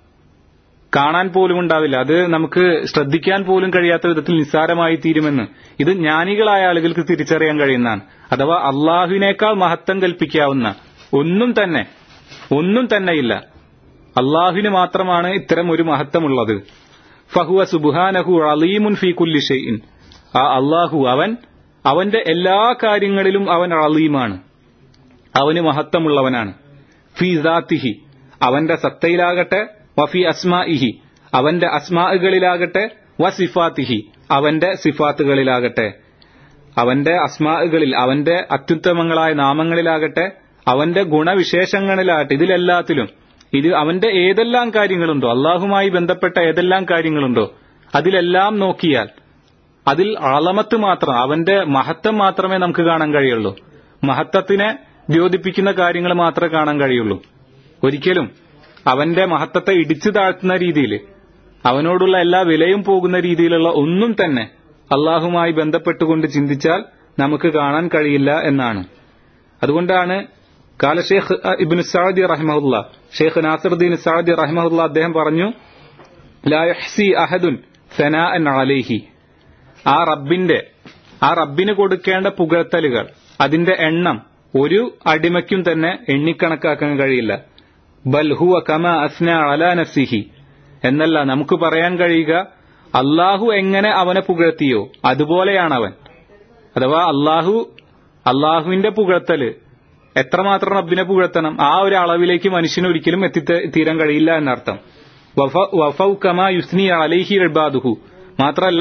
കാണാൻ പോലും ഉണ്ടാവില്ല അത് നമുക്ക് ശ്രദ്ധിക്കാൻ പോലും കഴിയാത്ത വിധത്തിൽ നിസ്സാരമായി തീരുമെന്ന് ഇത് ജ്ഞാനികളായ ആളുകൾക്ക് തിരിച്ചറിയാൻ കഴിയുന്നതാണ് അഥവാ അള്ളാഹുവിനേക്കാൾ മഹത്വം കൽപ്പിക്കാവുന്ന ഒന്നും തന്നെ ഒന്നും തന്നെയില്ല അള്ളാഹുവിന് മാത്രമാണ് ഇത്തരം ഒരു മഹത്വമുള്ളത് ഫഹുവ സുബുഹാനഹു അലീമുൻ ഫി കുല്ലി ഷെയ്ൻ ആ അള്ളാഹു അവൻ അവന്റെ എല്ലാ കാര്യങ്ങളിലും അവൻ അലീമാണ് അവന് മഹത്വമുള്ളവനാണ് ഫി ദാത്തിഹി അവന്റെ സത്തയിലാകട്ടെ വഫി അസ്മാഇഹി അവന്റെ അസ്മാകളിലാകട്ടെ വസിഫാത്തിഹി അവന്റെ സിഫാത്തുകളിലാകട്ടെ അവന്റെ അസ്മാകളിൽ അവന്റെ അത്യുത്തമങ്ങളായ നാമങ്ങളിലാകട്ടെ അവന്റെ ഗുണവിശേഷങ്ങളിലാകട്ടെ ഇതിലെല്ലാത്തിലും ഇത് അവന്റെ ഏതെല്ലാം കാര്യങ്ങളുണ്ടോ അള്ളാഹുമായി ബന്ധപ്പെട്ട ഏതെല്ലാം കാര്യങ്ങളുണ്ടോ അതിലെല്ലാം നോക്കിയാൽ അതിൽ അളമത്ത് മാത്രം അവന്റെ മഹത്വം മാത്രമേ നമുക്ക് കാണാൻ കഴിയുള്ളൂ മഹത്വത്തിനെ ദ്യോതിപ്പിക്കുന്ന കാര്യങ്ങൾ മാത്രമേ കാണാൻ കഴിയുള്ളൂ ഒരിക്കലും അവന്റെ മഹത്വത്തെ ഇടിച്ചു താഴ്ത്തുന്ന രീതിയിൽ അവനോടുള്ള എല്ലാ വിലയും പോകുന്ന രീതിയിലുള്ള ഒന്നും തന്നെ അള്ളാഹുമായി ബന്ധപ്പെട്ടുകൊണ്ട് ചിന്തിച്ചാൽ നമുക്ക് കാണാൻ കഴിയില്ല എന്നാണ് അതുകൊണ്ടാണ് കാല ഷേഖ് ഇബിൻ സാദി റഹ്മുല്ല ഷേഖ് നാസറുദ്ദീൻ സാദി റഹ്മുല്ല അദ്ദേഹം പറഞ്ഞു ലായഹ്സി അഹദുൻ സനാ അലൈഹി ആ റബ്ബിന്റെ ആ റബ്ബിന് കൊടുക്കേണ്ട പുകഴ്ത്തലുകൾ അതിന്റെ എണ്ണം ഒരു അടിമയ്ക്കും തന്നെ എണ്ണിക്കണക്കാക്കാൻ കഴിയില്ല ബൽ ഹുവ കമ അസ്ന അലാ നഫ്സിഹി എന്നല്ല നമുക്ക് പറയാൻ കഴിയുക അള്ളാഹു എങ്ങനെ അവനെ പുകഴ്ത്തിയോ അതുപോലെയാണ് അവൻ അഥവാ അള്ളാഹു അള്ളാഹുവിന്റെ പുകഴ്ത്തല് എത്രമാത്രം റബ്ബിനെ പുകഴ്ത്തണം ആ ഒരു അളവിലേക്ക് മനുഷ്യന് ഒരിക്കലും എത്തിത്തീരാൻ കഴിയില്ല എന്നർത്ഥം വഫൗ കമാ യുസ്നി അലൈഹി ഇബാദുഹു മാത്രല്ല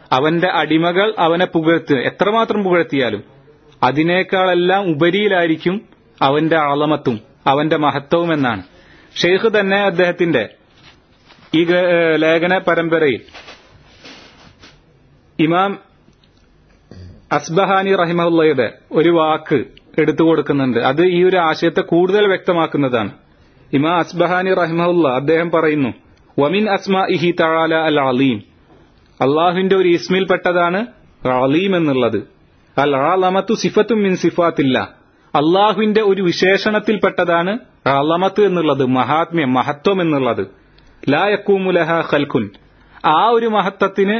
അവന്റെ അടിമകൾ അവനെ പുകഴ്ത്തുക എത്രമാത്രം പുകഴ്ത്തിയാലും അതിനേക്കാളെല്ലാം ഉപരിയിലായിരിക്കും അവന്റെ അളമത്തും അവന്റെ മഹത്വവും എന്നാണ് ഷെയ്ഖ് തന്നെ അദ്ദേഹത്തിന്റെ ഈ ഗ്രേ- ഏഹ് ലേഖന പരമ്പരയിൽ ഇമാം അസ്ബഹാനി റഹിമുള്ളയുടെ ഒരു വാക്ക് എടുത്തു കൊടുക്കുന്നുണ്ട് അത് ഈ ഒരു ആശയത്തെ കൂടുതൽ വ്യക്തമാക്കുന്നതാണ് ഇമാം അസ്ബഹാനി റഹിമുള്ള അദ്ദേഹം പറയുന്നു വമിൻ അസ്മാ ഇഹി തഴാല അൽ അലീം അള്ളാഹുവിന്റെ ഒരു ഇസ്മിൽപ്പെട്ടതാണ് അലീം എന്നുള്ളത് അൽ അളമത്തു സിഫത്തും മിൻ സിഫാത്തില്ല അള്ളാഹുവിന്റെ ഒരു വിശേഷണത്തിൽപ്പെട്ടതാണ് അളമത്ത് എന്നുള്ളത് മഹാത്മ്യം മഹത്വം എന്നുള്ളത് ലാ യക്കൂമുലഹ ഖൽഖുൻ ആ ഒരു മഹത്വത്തിന്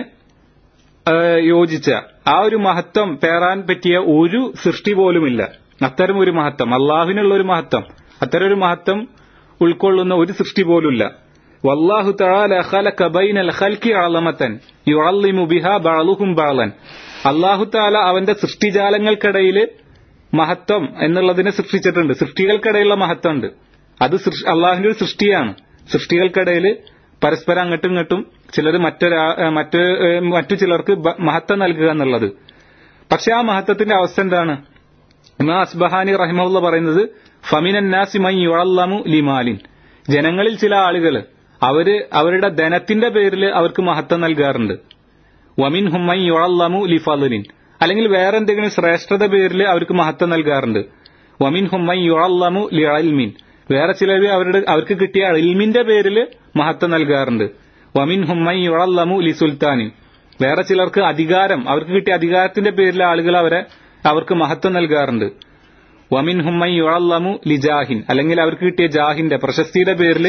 ഏഹ്, യോജിച്ച ആ ഒരു മഹത്വം പേറാൻ പറ്റിയ ഒരു സൃഷ്ടി പോലുമില്ല അത്തരം ഒരു മഹത്വം അള്ളാഹുവിനുള്ള ഒരു മഹത്വം അത്തരം ഒരു മഹത്വം ഉൾക്കൊള്ളുന്ന ഒരു സൃഷ്ടി പോലുമില്ല വല്ലാഹു തആല ഖലഖ ബൈനൽ ഖൽഖി അളമതൻ യുഅല്ലിമു ബിഹാ ബഅലുഹും ബഅലൻ അല്ലാഹു തആല അവന്റെ സൃഷ്ടിജാലങ്ങൾക്കിടയിൽ മഹത്വം എന്നുള്ളതിനെ സൃഷ്ടിച്ചിട്ടുണ്ട് സൃഷ്ടികൾക്കിടയിലുള്ള മഹത്വമുണ്ട് അത് സൃഷ്- അള്ളാഹുവിന്റെ ഒരു സൃഷ്ടിയാണ് സൃഷ്ടികൾക്കിടയിൽ പരസ്പരം അങ്ങോട്ടും ഇങ്ങോട്ടും ചിലർ മറ്റൊരാ ഏഹ് മറ്റ് ഏഹ് മറ്റു ചിലർക്ക് ബ- മഹത്വം നൽകുക എന്നുള്ളത് പക്ഷെ ആ മഹത്വത്തിന്റെ അവസ്ഥ എന്താണ് ഇമാ അസ്ബഹാനി റഹിമുള്ള പറയുന്നത് ഫമിനാസി മൈ യുഴല്ലമു ലിമാലിൻ ജനങ്ങളിൽ ചില ആളുകൾ അവര് അവരുടെ ധനത്തിന്റെ പേരിൽ അവർക്ക് മഹത്വം നൽകാറുണ്ട് വമിൻ ഹുമ്മൈ യുഴല്ലമു ലിഫലിൻ അല്ലെങ്കിൽ വേറെ എന്തെങ്കിലും ശ്രേഷ്ഠത പേരിൽ അവർക്ക് മഹത്വം നൽകാറുണ്ട് വമിൻ ഹുമ്മൈ യുഴല്ലമു ലി അൽമിൻ വേറെ ചിലർ അവരുടെ അവർക്ക് കിട്ടിയ ഇൽമിന്റെ പേരിൽ മഹത്വം നൽകാറുണ്ട് വമിൻ ഹുമ്മൈ യുഴല്ലമു ലി സുൽത്താനിൻ വേറെ ചിലർക്ക് അധികാരം അവർക്ക് കിട്ടിയ അധികാരത്തിന്റെ പേരിൽ ആളുകൾ അവരെ അവർക്ക് മഹത്വം നൽകാറുണ്ട് വമിൻ ഹുമ്മൈ യുഴല്ലമു ലി ജാഹിൻ അല്ലെങ്കിൽ അവർക്ക് കിട്ടിയ ജാഹിന്റെ പ്രശസ്തിയുടെ പേരിൽ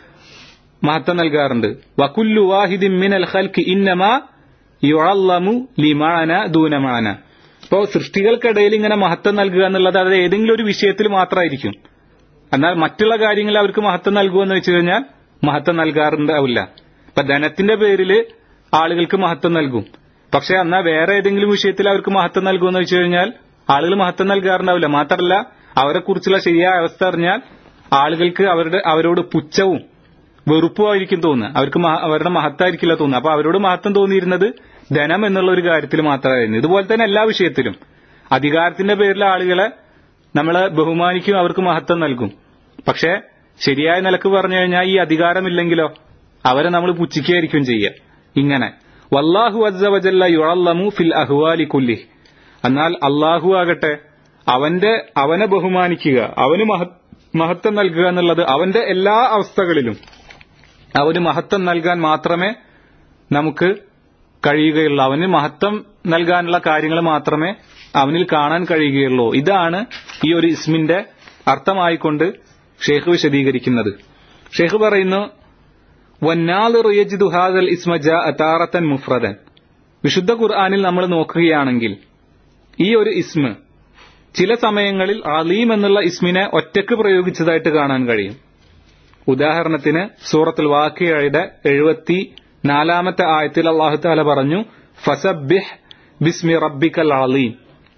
മഹത്വം നൽകാറുണ്ട് വകുല്ലു വാഹിദിൻ മിനൽ ഖൽഖി ഇന്നമാ യുഴല്ലമു ലിമാന ദൂനമാന ഇപ്പോ സൃഷ്ടികൾക്കിടയിൽ ഇങ്ങനെ മഹത്വം നൽകുക എന്നുള്ളത് അത് ഏതെങ്കിലും ഒരു വിഷയത്തിൽ മാത്രമായിരിക്കും എന്നാൽ മറ്റുള്ള കാര്യങ്ങൾ അവർക്ക് മഹത്വം നൽകുമെന്ന് വെച്ച് കഴിഞ്ഞാൽ മഹത്വം നൽകാറുണ്ടാവില്ല ഇപ്പൊ ധനത്തിന്റെ പേരിൽ ആളുകൾക്ക് മഹത്വം നൽകും പക്ഷെ എന്നാൽ വേറെ ഏതെങ്കിലും വിഷയത്തിൽ അവർക്ക് മഹത്വം നൽകുമെന്ന് വെച്ച് കഴിഞ്ഞാൽ ആളുകൾ മഹത്വം നൽകാറുണ്ടാവില്ല മാത്രമല്ല അവരെ കുറിച്ചുള്ള ശരിയായ അവസ്ഥ അറിഞ്ഞാൽ ആളുകൾക്ക് അവരുടെ അവരോട് പുച്ഛവും വെറുപ്പുമായിരിക്കും തോന്നുക അവർക്ക് മഹ- അവരുടെ മഹത്തായിരിക്കില്ല തോന്നുക അപ്പൊ അവരോട് മഹത്വം തോന്നിയിരുന്നത് ധനം എന്നുള്ള ഒരു കാര്യത്തിൽ മാത്രമായിരുന്നു ഇതുപോലെ തന്നെ എല്ലാ വിഷയത്തിലും അധികാരത്തിന്റെ പേരിൽ ആളുകളെ നമ്മളെ ബഹുമാനിക്കും അവർക്ക് മഹത്വം നൽകും പക്ഷെ ശരിയായ നിലക്ക് പറഞ്ഞു കഴിഞ്ഞാൽ ഈ അധികാരമില്ലെങ്കിലോ അവരെ നമ്മൾ പുച്ഛിക്കുകയായിരിക്കും ചെയ്യുക ഇങ്ങനെ വല്ലാഹു അസ്സവജല്ല യുഴല്ലമു ഫിൽ അഹ്വാലി കുല്ലി എന്നാൽ അള്ളാഹു ആകട്ടെ അവന്റെ അവനെ ബഹുമാനിക്കുക അവന് മഹ- മഹത്വം നൽകുക എന്നുള്ളത് അവന്റെ എല്ലാ അവസ്ഥകളിലും അവന് മഹത്വം നൽകാൻ മാത്രമേ നമുക്ക് കഴിയുകയുള്ളൂ അവന് മഹത്വം നൽകാനുള്ള കാര്യങ്ങൾ മാത്രമേ അവനിൽ കാണാൻ കഴിയുകയുള്ളൂ ഇതാണ് ഈ ഒരു ഇസ്മിന്റെ അർത്ഥമായിക്കൊണ്ട് ഷെയ്ഖ് വിശദീകരിക്കുന്നത് ഷെയ്ഖ് പറയുന്നു വന്നാളിറു യജിദു ഹാദൽ ഇസ്മ ജാഅ താറത്തൻ മുഫ്രദൻ വിശുദ്ധ ഖുർആനിൽ നമ്മൾ നോക്കുകയാണെങ്കിൽ ഈ ഒരു ഇസ്മ ചില സമയങ്ങളിൽ അലീം എന്നുള്ള ഇസ്മിനെ ഒറ്റക്ക് പ്രയോഗിച്ചതായിട്ട് കാണാൻ കഴിയും ഉദാഹരണത്തിന് സൂറത്തുൽ വാക്കിയയുടെ എഴുപത്തി നാലാമത്തെ ആയത്തിൽ അള്ളാഹു താല പറഞ്ഞു ഫസബിഹ് ബിസ്മി റബ്ബിക്കൽ അലീം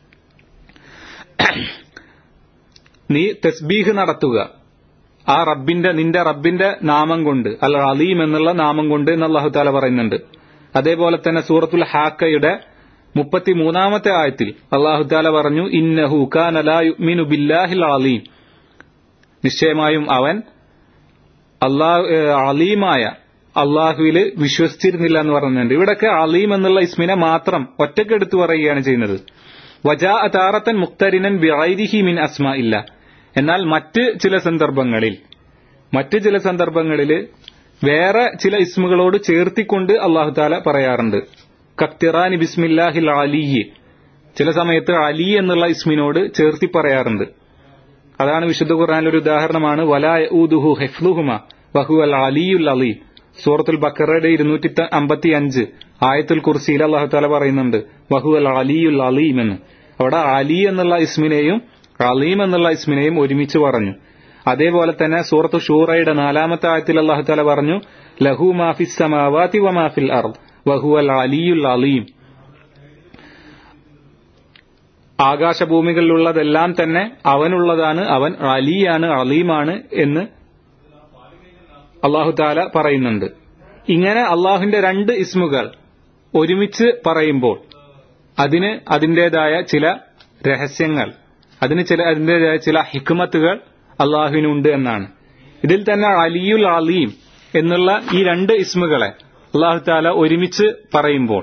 നീ തസ്ബീഹ് നടത്തുക ആ റബ്ബിന്റെ നിന്റെ റബ്ബിന്റെ നാമം കൊണ്ട് അൽ അലീം എന്നുള്ള നാമം കൊണ്ട് എന്ന് അള്ളാഹു താല പറയുന്നുണ്ട് അതേപോലെ തന്നെ സൂറത്തുൽ ഹാക്കയുടെ മുപ്പത്തിമൂന്നാമത്തെ ആയത്തിൽ അള്ളാഹു താല പറഞ്ഞു ഇന്നഹു കാന ലാ യുഅ്മിനു ബില്ലാഹിൽ അലീം നിശ്ചയമായും അവൻ അള്ളാഹു ഏഹ് അലീമായ അള്ളാഹുവിൽ വിശ്വസിച്ചിരുന്നില്ല എന്ന് പറയുന്നുണ്ട് ഇവിടൊക്കെ അലീം എന്നുള്ള ഇസ്മിനെ മാത്രം ഒറ്റയ്ക്ക് എടുത്തു പറയുകയാണ് ചെയ്യുന്നത് വജാ താറത്തൻ മുക്തരിനൻ ബിഐരിഹി മിൻ അസ്മ ഇല്ല എന്നാൽ മറ്റ് ചില സന്ദർഭങ്ങളിൽ മറ്റ് ചില സന്ദർഭങ്ങളിൽ വേറെ ചില ഇസ്മുകളോട് ചേർത്തിക്കൊണ്ട് അള്ളാഹു താല പറയാറുണ്ട് കക്തിറാനി ബിസ്മില്ലാഹിൽ അലിയ് ചില സമയത്ത് അലി എന്നുള്ള ഇസ്മിനോട് ചേർത്തി പറയാറുണ്ട് അതാണ് വിശുദ്ധ ഖുർആനിൽ ഒരു ഉദാഹരണമാണ് വലാ ഊദുഹു ഹെഫ്ലുഹുമ വഹു അൽ അലിയുൽ അലി സൂറത്തുൽ ബക്കറയുടെ ഇരുന്നൂറ്റി അമ്പത്തി അഞ്ച് ആയത്തുൽ കുർസിയിൽ അള്ളാഹു താല പറയുന്നുണ്ട് വഹു അൽ അലിയുൽ അലീം എന്ന് അവിടെ അലി എന്നുള്ള ഇസ്മിനെയും അലീം എന്നുള്ള ഇസ്മിനെയും ഒരുമിച്ച് പറഞ്ഞു അതേപോലെ തന്നെ സൂറത്ത് ഷൂറയുടെ നാലാമത്തെ ആയത്തിൽ അള്ളാഹു താല പറഞ്ഞു ലഹു മാഫിസ് സമാവാതി വ മാഫിൽ അർ വഹു അൽ അലിയുൽ അലീം ആകാശഭൂമികളിലുള്ളതെല്ലാം തന്നെ അവനുള്ളതാണ് അവൻ അലിയാണ് അലീമാണ് എന്ന് അള്ളാഹു താല പറയുന്നുണ്ട് ഇങ്ങനെ അള്ളാഹുവിന്റെ രണ്ട് ഇസ്മുകൾ ഒരുമിച്ച് പറയുമ്പോൾ അതിന് അതിൻ്റെതായ ചില രഹസ്യങ്ങൾ അതിന് ചില അതിൻ്റെതായ ചില ഹിക്മത്തുകൾ അള്ളാഹുവിനുണ്ട് എന്നാണ് ഇതിൽ തന്നെ അലിയുൽ അലീം എന്നുള്ള ഈ രണ്ട് ഇസ്മുകളെ അള്ളാഹു താല ഒരുമിച്ച് പറയുമ്പോൾ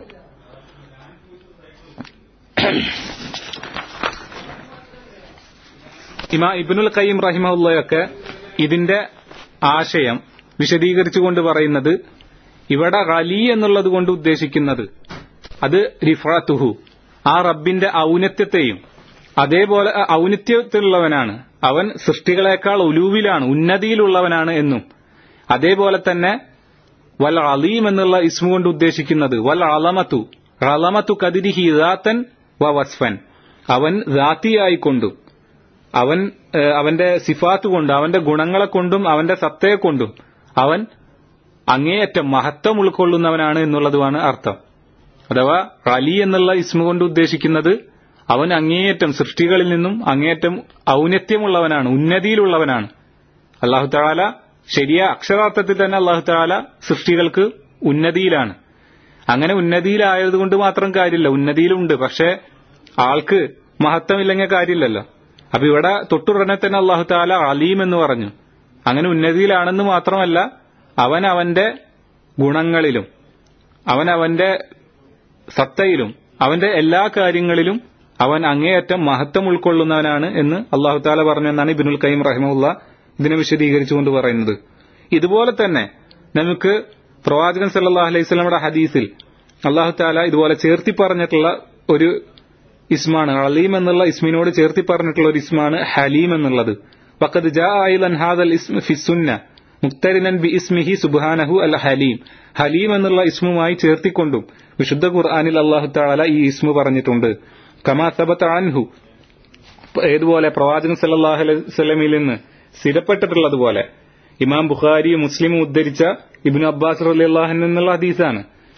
ഇമാ ഇബിനുൽ ഖയ്യം റഹിമുള്ളയൊക്കെ ഇതിന്റെ ആശയം വിശദീകരിച്ചുകൊണ്ട് പറയുന്നത് ഇവിടെ അലി എന്നുള്ളത് കൊണ്ട് ഉദ്ദേശിക്കുന്നത് അത് റിഫാത്തുഹു ആ റബ്ബിന്റെ ഔന്നത്യത്തെയും അതേപോലെ ഔന്നത്യത്തിലുള്ളവനാണ് അവൻ സൃഷ്ടികളെക്കാൾ ഉലൂവിലാണ് ഉന്നതിയിലുള്ളവനാണ് എന്നും അതേപോലെ തന്നെ വൽ അലീം എന്നുള്ള ഇസ്മു കൊണ്ട് ഉദ്ദേശിക്കുന്നത് വൽ അളമത്തു അളമത്തു കതിരിഹി ദാത്തൻ വ വസ്ഫൻ അവൻ ദാത്തിയായിക്കൊണ്ടും അവൻ അവന്റെ സിഫാത്ത് കൊണ്ട് അവന്റെ ഗുണങ്ങളെ കൊണ്ടും അവന്റെ സത്തയെ കൊണ്ടും അവൻ അങ്ങേയറ്റം മഹത്വം ഉൾക്കൊള്ളുന്നവനാണ് എന്നുള്ളതുമാണ് അർത്ഥം അഥവാ അലി എന്നുള്ള ഇസ്മ കൊണ്ട് ഉദ്ദേശിക്കുന്നത് അവൻ അങ്ങേയറ്റം സൃഷ്ടികളിൽ നിന്നും അങ്ങേയറ്റം ഔന്നത്യമുള്ളവനാണ് ഉന്നതിയിലുള്ളവനാണ് അള്ളാഹു താല ശരിയ അക്ഷരാർത്ഥത്തിൽ തന്നെ അള്ളാഹു താല സൃഷ്ടികൾക്ക് ഉന്നതിയിലാണ് അങ്ങനെ ഉന്നതിയിലായതുകൊണ്ട് മാത്രം കാര്യമില്ല ഉന്നതിയിലുണ്ട് പക്ഷെ ആൾക്ക് മഹത്വമില്ലെങ്കിൽ കാര്യമില്ലല്ലോ അപ്പൊ ഇവിടെ തൊട്ടുടനെ തന്നെ അള്ളാഹു താല അലീം എന്ന് പറഞ്ഞു അങ്ങനെ ഉന്നതിയിലാണെന്ന് മാത്രമല്ല അവൻ അവന്റെ ഗുണങ്ങളിലും അവൻ അവന്റെ സത്തയിലും അവന്റെ എല്ലാ കാര്യങ്ങളിലും അവൻ അങ്ങേയറ്റം മഹത്വം ഉൾക്കൊള്ളുന്നവനാണ് എന്ന് അള്ളാഹു താല പറഞ്ഞു എന്നാണ് ഇബിനുൽ കൈം റഹിമുള്ള ഇതിനെ വിശദീകരിച്ചുകൊണ്ട് പറയുന്നത് ഇതുപോലെ തന്നെ നമുക്ക് പ്രവാചകൻ സല്ലാ അലൈഹി സ്വലമയുടെ ഹദീസിൽ അള്ളാഹു താല ഇതുപോലെ ചേർത്തി പറഞ്ഞിട്ടുള്ള ഒരു ഇസ്മാണ് അലീം എന്നുള്ള ഇസ്മിനോട് ചേർത്തി പറഞ്ഞിട്ടുള്ള ഒരു ഇസ്മാണ് ഹലീം എന്നുള്ളത് വക്കത് ജാ ഐലൻ ഹാദൽ ഇസ്മ ഫിസുന്ന മുക്തരിനൻ ബി ഇസ്മിഹി സുബാനഹു അൽ ഹലീം ഹലീം എന്നുള്ള ഇസ്മുമായി ചേർത്തിക്കൊണ്ടും വിശുദ്ധ ഖുർആാനിൽ അള്ളാഹു താല ഈ ഇസ്മു പറഞ്ഞിട്ടുണ്ട് കമാ സബത്ത് അൻഹു ഏതുപോലെ പ്രവാചകൻ സല്ലാഹു അലൈഹി സ്വലമിൽ നിന്ന് സ്ഥിരപ്പെട്ടിട്ടുള്ളതുപോലെ ഇമാം ബുഖാരിയും മുസ്ലിമും ഉദ്ധരിച്ച ഇബിൻ അബ്ബാസ് അലി അള്ളാഹു എന്നുള്ള ഹദീസാണ്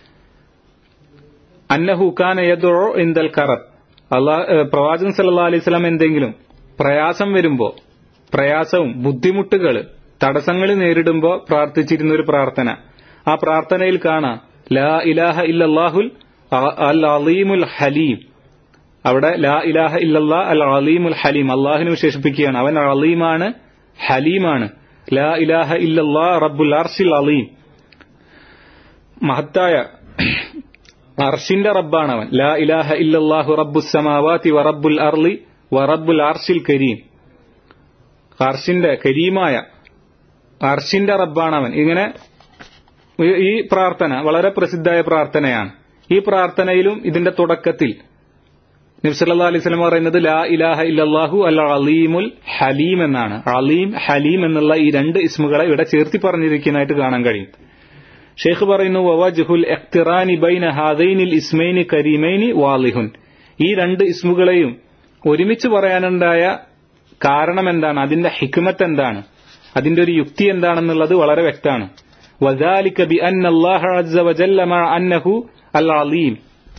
അന്നഹു ഖാൻ യദോ ഇന്ദൽ കറബ് അള്ളാഹ് പ്രവാചകൻ സല്ലാ അലൈഹി സ്വലാം എന്തെങ്കിലും പ്രയാസം വരുമ്പോ പ്രയാസവും ബുദ്ധിമുട്ടുകൾ തടസ്സങ്ങൾ നേരിടുമ്പോ പ്രാർത്ഥിച്ചിരുന്ന ഒരു പ്രാർത്ഥന ആ പ്രാർത്ഥനയിൽ കാണാം ലാ ഇലാഹ ഇല്ലാഹുൽ അൽ അലീമുൽ ഹലീം അവിടെ ലാ ഇലാഹ ഇല്ലല്ലാ അൽ അലീമുൽ ഹലീം അള്ളാഹിനെ വിശേഷിപ്പിക്കുകയാണ് അവൻ അലീമാണ് ഹലീമാണ് ലാ ഇലാഹ ഇല്ലല്ലാ റബ്ബുൽ അർഷിൽ അലീം മഹത്തായ അർഷിന്റെ റബ്ബാണ് അവൻ ലാ ഇലാഹ ഇല്ലല്ലാഹു റബ്ബുസ് സമാവാതി വ റബ്ബുൽ അർളി വ റബ്ബുൽ അർഷിൽ കരീം അർഷിന്റെ കരീമായ അർഷിന്റെ റബ്ബാണ് അവൻ ഇങ്ങനെ ഈ പ്രാർത്ഥന വളരെ പ്രസിദ്ധമായ പ്രാർത്ഥനയാണ് ഈ പ്രാർത്ഥനയിലും ഇതിന്റെ തുടക്കത്തിൽ നബ്സല്ലാ അലൈഹി സ്വലം പറയുന്നത് ലാ ഇലാഹ ഇല്ലാഹു അൽ അലീമുൽ ഹലീം എന്നാണ് അലീം ഹലീം എന്നുള്ള ഈ രണ്ട് ഇസ്മുകളെ ഇവിടെ ചേർത്തി പറഞ്ഞിരിക്കുന്നതായിട്ട് കാണാൻ കഴിയും ഷെയ്ഖ് പറയുന്നു വവജ്ഹുൽ എഖ്തിറാനി ബൈന ഹാദൈനിൽ ഇസ്മൈനി കരീമൈനി വാലിഹുൻ ഈ രണ്ട് ഇസ്മുകളെയും ഒരുമിച്ച് പറയാനുണ്ടായ കാരണം എന്താണ് അതിന്റെ ഹിക്മത്ത് എന്താണ് അതിന്റെ ഒരു യുക്തി എന്താണെന്നുള്ളത് വളരെ വ്യക്തമാണ് വദാലിക ബി അന്ന അല്ലാഹ അസ്സ വജല്ല മഅ അന്നഹു അൽ അലീം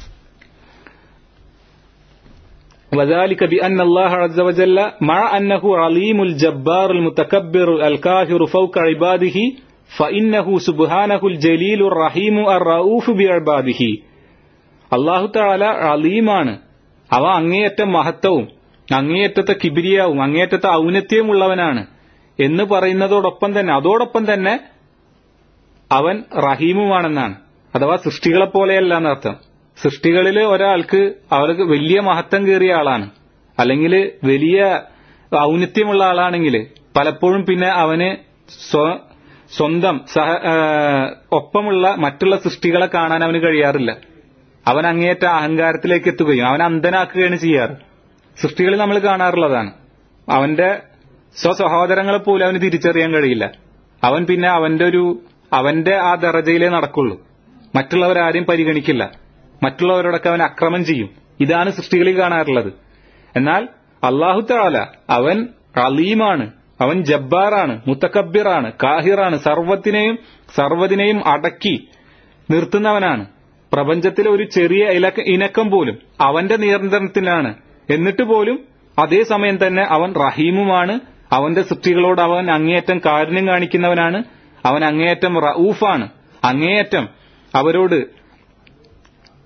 وذلك بأن الله عز وجل مع أنه عليم الجبار المتكبر الكاهر فوق عباده فإنه سبحانه الجليل الرحيم الرؤوف بعباده അള്ളാഹു താല അലീമാണ് അവ അങ്ങേയറ്റം മഹത്വവും അങ്ങേയറ്റത്തെ കിബിരിയാവും അങ്ങേയറ്റത്തെ ഔന്നത്യവും ഉള്ളവനാണ് എന്ന് പറയുന്നതോടൊപ്പം തന്നെ അതോടൊപ്പം തന്നെ അവൻ റഹീമുമാണെന്നാണ് അഥവാ സൃഷ്ടികളെ പോലെയല്ല എന്നർത്ഥം സൃഷ്ടികളിൽ ഒരാൾക്ക് അവർക്ക് വലിയ മഹത്വം കയറിയ ആളാണ് അല്ലെങ്കിൽ വലിയ ഔന്നത്യമുള്ള ആളാണെങ്കിൽ പലപ്പോഴും പിന്നെ അവന് സ്വന്തം സഹ ഒപ്പമുള്ള മറ്റുള്ള സൃഷ്ടികളെ കാണാൻ അവന് കഴിയാറില്ല അവൻ അങ്ങേയറ്റ അഹങ്കാരത്തിലേക്ക് എത്തുകയും അവൻ അന്ധനാക്കുകയാണ് ചെയ്യാറ് സൃഷ്ടികളിൽ നമ്മൾ കാണാറുള്ളതാണ് അവന്റെ സ്വസഹോദരങ്ങളെ പോലും അവന് തിരിച്ചറിയാൻ കഴിയില്ല അവൻ പിന്നെ അവന്റെ ഒരു അവന്റെ ആ ദറജയിലേ നടക്കുള്ളൂ മറ്റുള്ളവരാരെയും പരിഗണിക്കില്ല മറ്റുള്ളവരോടൊക്കെ അവൻ അക്രമം ചെയ്യും ഇതാണ് സൃഷ്ടികളിൽ കാണാറുള്ളത് എന്നാൽ അള്ളാഹു താല അവൻ അലീമാണ് അവൻ ജബ്ബാറാണ് മുത്തക്കബിറാണ് കാഹിറാണ് സർവത്തിനെയും സർവ്വതിനെയും അടക്കി നിർത്തുന്നവനാണ് പ്രപഞ്ചത്തിലെ ഒരു ചെറിയ ഇലക്ക ഇനക്കം പോലും അവന്റെ നിയന്ത്രണത്തിലാണ് എന്നിട്ട് പോലും അതേസമയം തന്നെ അവൻ റഹീമുമാണ് അവന്റെ സൃഷ്ടികളോട് അവൻ അങ്ങേയറ്റം കാരുണ്യം കാണിക്കുന്നവനാണ് അവൻ അങ്ങേയറ്റം റഊഫാണ് അങ്ങേയറ്റം അവരോട്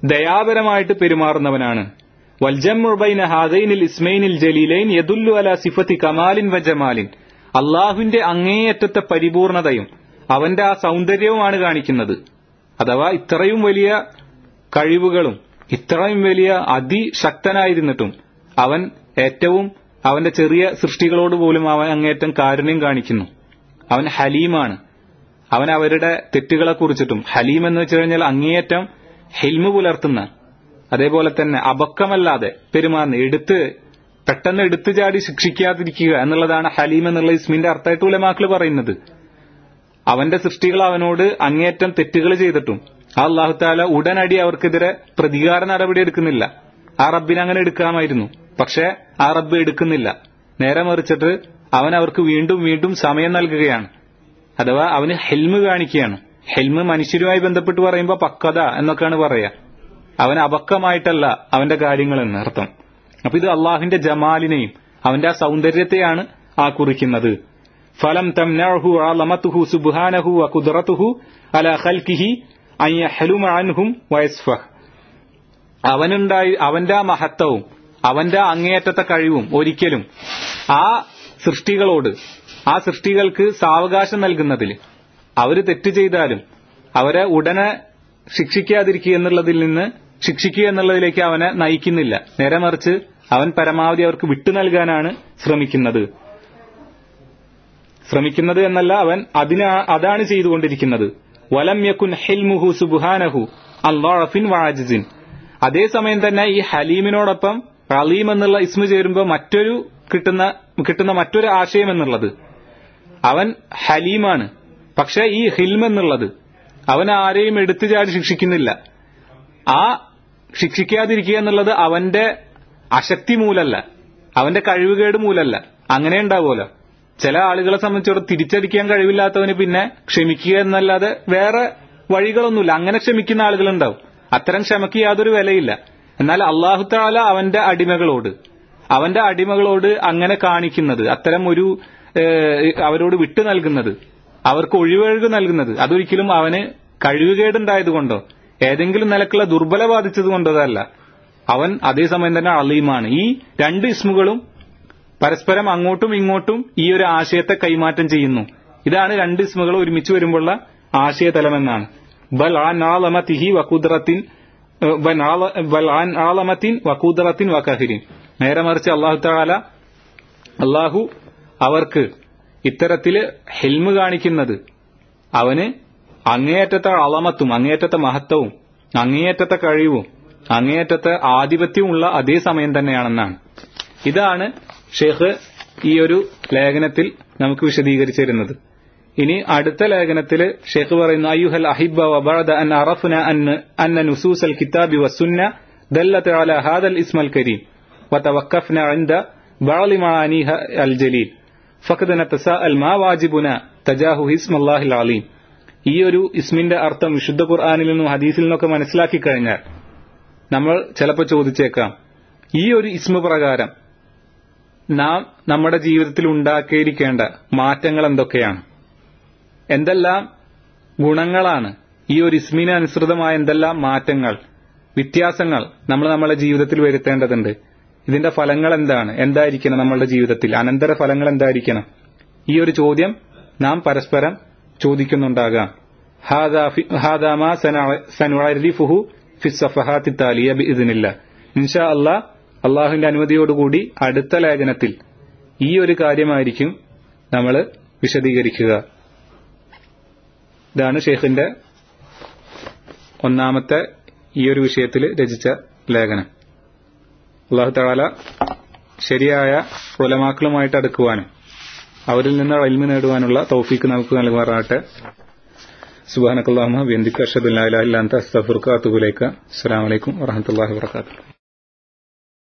ദയാപരമായിട്ട് പെരുമാറുന്നവനാണ് വൽജമുബൈന ഹാദൈനിൽ ഇസ്മൈനിൽ ജലീലൈൻ യദുല്ലു അല സിഫത്തി കമാലിൻ വ ജമാലിൻ അള്ളാഹുവിന്റെ അങ്ങേയറ്റത്തെ പരിപൂർണതയും അവന്റെ ആ സൗന്ദര്യവുമാണ് കാണിക്കുന്നത് അഥവാ ഇത്രയും വലിയ കഴിവുകളും ഇത്രയും വലിയ അതിശക്തനായിരുന്നിട്ടും അവൻ ഏറ്റവും അവന്റെ ചെറിയ സൃഷ്ടികളോട് പോലും അവൻ അങ്ങേറ്റം കാരുണ്യം കാണിക്കുന്നു അവൻ ഹലീമാണ് അവൻ അവരുടെ തെറ്റുകളെ കുറിച്ചിട്ടും ഹലീം എന്ന് വെച്ച് കഴിഞ്ഞാൽ അങ്ങേയറ്റം ഹെൽമ് പുലർത്തുന്ന അതേപോലെ തന്നെ അബക്കമല്ലാതെ പെരുമാറുന്ന എടുത്ത് പെട്ടെന്ന് എടുത്തു ചാടി ശിക്ഷിക്കാതിരിക്കുക എന്നുള്ളതാണ് ഹലീം എന്നുള്ള ഇസ്മിന്റെ അർത്ഥമായിട്ട് ഉലമാക്കൾ പറയുന്നത് അവന്റെ സൃഷ്ടികൾ അവനോട് അങ്ങേയറ്റം തെറ്റുകൾ ചെയ്തിട്ടും ആ അള്ളാഹുത്താല ഉടനടി അവർക്കെതിരെ പ്രതികാര നടപടി എടുക്കുന്നില്ല ആ റബ്ബിനെ അങ്ങനെ എടുക്കാമായിരുന്നു പക്ഷെ ആ റബ്ബ് എടുക്കുന്നില്ല നേരെ മറിച്ചിട്ട് അവൻ അവർക്ക് വീണ്ടും വീണ്ടും സമയം നൽകുകയാണ് അഥവാ അവന് ഹെൽമ് കാണിക്കുകയാണ് ഹെൽമ് മനുഷ്യരുമായി ബന്ധപ്പെട്ട് പറയുമ്പോൾ പക്വത എന്നൊക്കെയാണ് പറയാ അവൻ അപക്കമായിട്ടല്ല അവന്റെ കാര്യങ്ങൾ എന്ന് അർത്ഥം അപ്പൊ ഇത് അള്ളാഹുവിന്റെ ജമാലിനെയും അവന്റെ ആ സൗന്ദര്യത്തെയാണ് ആ കുറിക്കുന്നത് ഫലം തംനഹു ആലമത്തുഹു സുബ്ഹാനഹു വഖുദ്റത്തുഹു അല ഖൽഖിഹി അൻ യഹ്ലുമ അൻഹും വയസ്ഫഹ് അവനുണ്ടായി അവന്റെ ആ മഹത്വവും അവന്റെ ആ അങ്ങേയറ്റത്തെ കഴിവും ഒരിക്കലും ആ സൃഷ്ടികളോട് ആ സൃഷ്ടികൾക്ക് സാവകാശം നൽകുന്നതിൽ അവര് തെറ്റ് ചെയ്താലും അവരെ ഉടനെ ശിക്ഷിക്കാതിരിക്കുക എന്നുള്ളതിൽ നിന്ന് ശിക്ഷിക്കുക എന്നുള്ളതിലേക്ക് അവനെ നയിക്കുന്നില്ല നേരെ മറിച്ച് അവൻ പരമാവധി അവർക്ക് വിട്ടു നൽകാനാണ് ശ്രമിക്കുന്നത് ശ്രമിക്കുന്നത് എന്നല്ല അവൻ അതിന് അതാണ് ചെയ്തുകൊണ്ടിരിക്കുന്നത് വലം യക്കുൻ ഹിൽമുഹു സുബുഹാനഹു അള്ളാഫിൻ വാജിസിൻ അതേസമയം തന്നെ ഈ ഹലീമിനോടൊപ്പം റലീം എന്നുള്ള ഇസ്മ ചേരുമ്പോൾ മറ്റൊരു കിട്ടുന്ന കിട്ടുന്ന മറ്റൊരു ആശയം എന്നുള്ളത് അവൻ ഹലീമാണ് പക്ഷെ ഈ ഹിൽം എന്നുള്ളത് അവൻ ആരെയും എടുത്തു ചാടി ശിക്ഷിക്കുന്നില്ല ആ ശിക്ഷിക്കാതിരിക്കുക എന്നുള്ളത് അവന്റെ അശക്തി മൂലല്ല അവന്റെ കഴിവുകേട് മൂലല്ല അങ്ങനെ ഉണ്ടാവുമല്ലോ ചില ആളുകളെ സംബന്ധിച്ചിടത്തോളം തിരിച്ചടിക്കാൻ കഴിവില്ലാത്തവന് പിന്നെ ക്ഷമിക്കുക എന്നല്ലാതെ വേറെ വഴികളൊന്നുമില്ല അങ്ങനെ ക്ഷമിക്കുന്ന ആളുകളുണ്ടാവും അത്തരം ക്ഷമയ്ക്ക് യാതൊരു വിലയില്ല എന്നാൽ അള്ളാഹുത്താല അവന്റെ അടിമകളോട് അവന്റെ അടിമകളോട് അങ്ങനെ കാണിക്കുന്നത് അത്തരം ഒരു അവരോട് വിട്ടു നൽകുന്നത് അവർക്ക് ഒഴിവഴക് നൽകുന്നത് അതൊരിക്കലും അവന് കഴിവുകേടുണ്ടായതുകൊണ്ടോ ഏതെങ്കിലും നിലക്കുള്ള ദുർബല ബാധിച്ചത് കൊണ്ടോ അല്ല അവൻ അതേസമയം തന്നെ അലീമാണ് ഈ രണ്ട് ഇസ്മുകളും പരസ്പരം അങ്ങോട്ടും ഇങ്ങോട്ടും ഈ ഒരു ആശയത്തെ കൈമാറ്റം ചെയ്യുന്നു ഇതാണ് രണ്ട് ഇസ്മുകൾ ഒരുമിച്ച് വരുമ്പോഴുള്ള ആശയതലമെന്നാണ് ബൽ ആൻ ആലമതിഹി വഖുദ്റത്തിൻ ബൽ ആൻ ആലമത്തിൻ വഖുദ്റത്തിൻ വകഹിരിൻ നേരെ മറിച്ച് അള്ളാഹു താല അള്ളാഹു അവർക്ക് ഇത്തരത്തില് ഹെൽമ് കാണിക്കുന്നത് അവന് അങ്ങേയറ്റത്തെ അളമത്തും അങ്ങേയറ്റത്തെ മഹത്വവും അങ്ങേയറ്റത്തെ കഴിവും അങ്ങേയറ്റത്തെ ആധിപത്യമുള്ള അതേ സമയം തന്നെയാണെന്നാണ് ഇതാണ് ഷെയ്ഖ് ഈ ഒരു ലേഖനത്തിൽ നമുക്ക് വിശദീകരിച്ചു തരുന്നത് ഇനി അടുത്ത ലേഖനത്തില് ഷെയ്ഖ് പറയുന്നു അയ്യുഹൽ അഹിബ വബഅദ അൻ അറഫ്ന അന്ന നുസൂസ് അൽ കിതാബി വസുന്ന ദല്ലത്ത് അല ഹാദൽ ഇസ്മൽ കരീം وتوقفنا عند بعض معانيها الجليل فقد نتساءل ما واجبنا تجاهه اسم الله العليم ഈ ഒരു ഇസ്മിന്റെ അർത്ഥം വിശുദ്ധ ഖുർആാനിൽ നിന്നും ഹദീസിൽ നിന്നൊക്കെ മനസ്സിലാക്കി കഴിഞ്ഞാൽ നമ്മൾ ചിലപ്പോൾ ചോദിച്ചേക്കാം ഈ ഒരു ഇസ്മ പ്രകാരം നാം നമ്മുടെ ജീവിതത്തിൽ ഉണ്ടാക്കിയിരിക്കേണ്ട മാറ്റങ്ങൾ എന്തൊക്കെയാണ് എന്തെല്ലാം ഗുണങ്ങളാണ് ഈ ഒരു ഇസ്മിന് അനുസൃതമായ എന്തെല്ലാം മാറ്റങ്ങൾ വ്യത്യാസങ്ങൾ നമ്മൾ നമ്മുടെ ജീവിതത്തിൽ വരുത്തേണ്ടതുണ്ട് ഇതിന്റെ ഫലങ്ങൾ എന്താണ് എന്തായിരിക്കണം നമ്മളുടെ ജീവിതത്തിൽ അനന്തര ഫലങ്ങൾ എന്തായിരിക്കണം ഈ ഒരു ചോദ്യം നാം പരസ്പരം ചോദിക്കുന്നുണ്ടാകാം ഇൻഷാ അള്ളാഹ് അള്ളാഹുവിന്റെ അനുമതിയോടുകൂടി അടുത്ത ലേഖനത്തിൽ ഈ ഒരു കാര്യമായിരിക്കും നമ്മൾ വിശദീകരിക്കുക ഇതാണ് ഷെയ്ഖിന്റെ ഒന്നാമത്തെ ഈ ഒരു വിഷയത്തിൽ രചിച്ച ലേഖനം അള്ളാഹു താല ശരിയായ ഉലമാക്കളുമായിട്ട് അടുക്കുവാനും അവരിൽ നിന്ന് അൽമി നേടുവാനുള്ള തൗഫീക്ക് നമുക്ക് നൽകുമാറാട്ടെ സുബാനക്കല്ലാഹ് ബിന്ദിക്ക് അഷദുല്ലാ ഇല്ലാ അസ്തഫുർക്ക അത്തുബുലേക്ക് അസ്സാം വലൈക്കും വറഹമത്തല്ലാഹി വർക്കാത്തു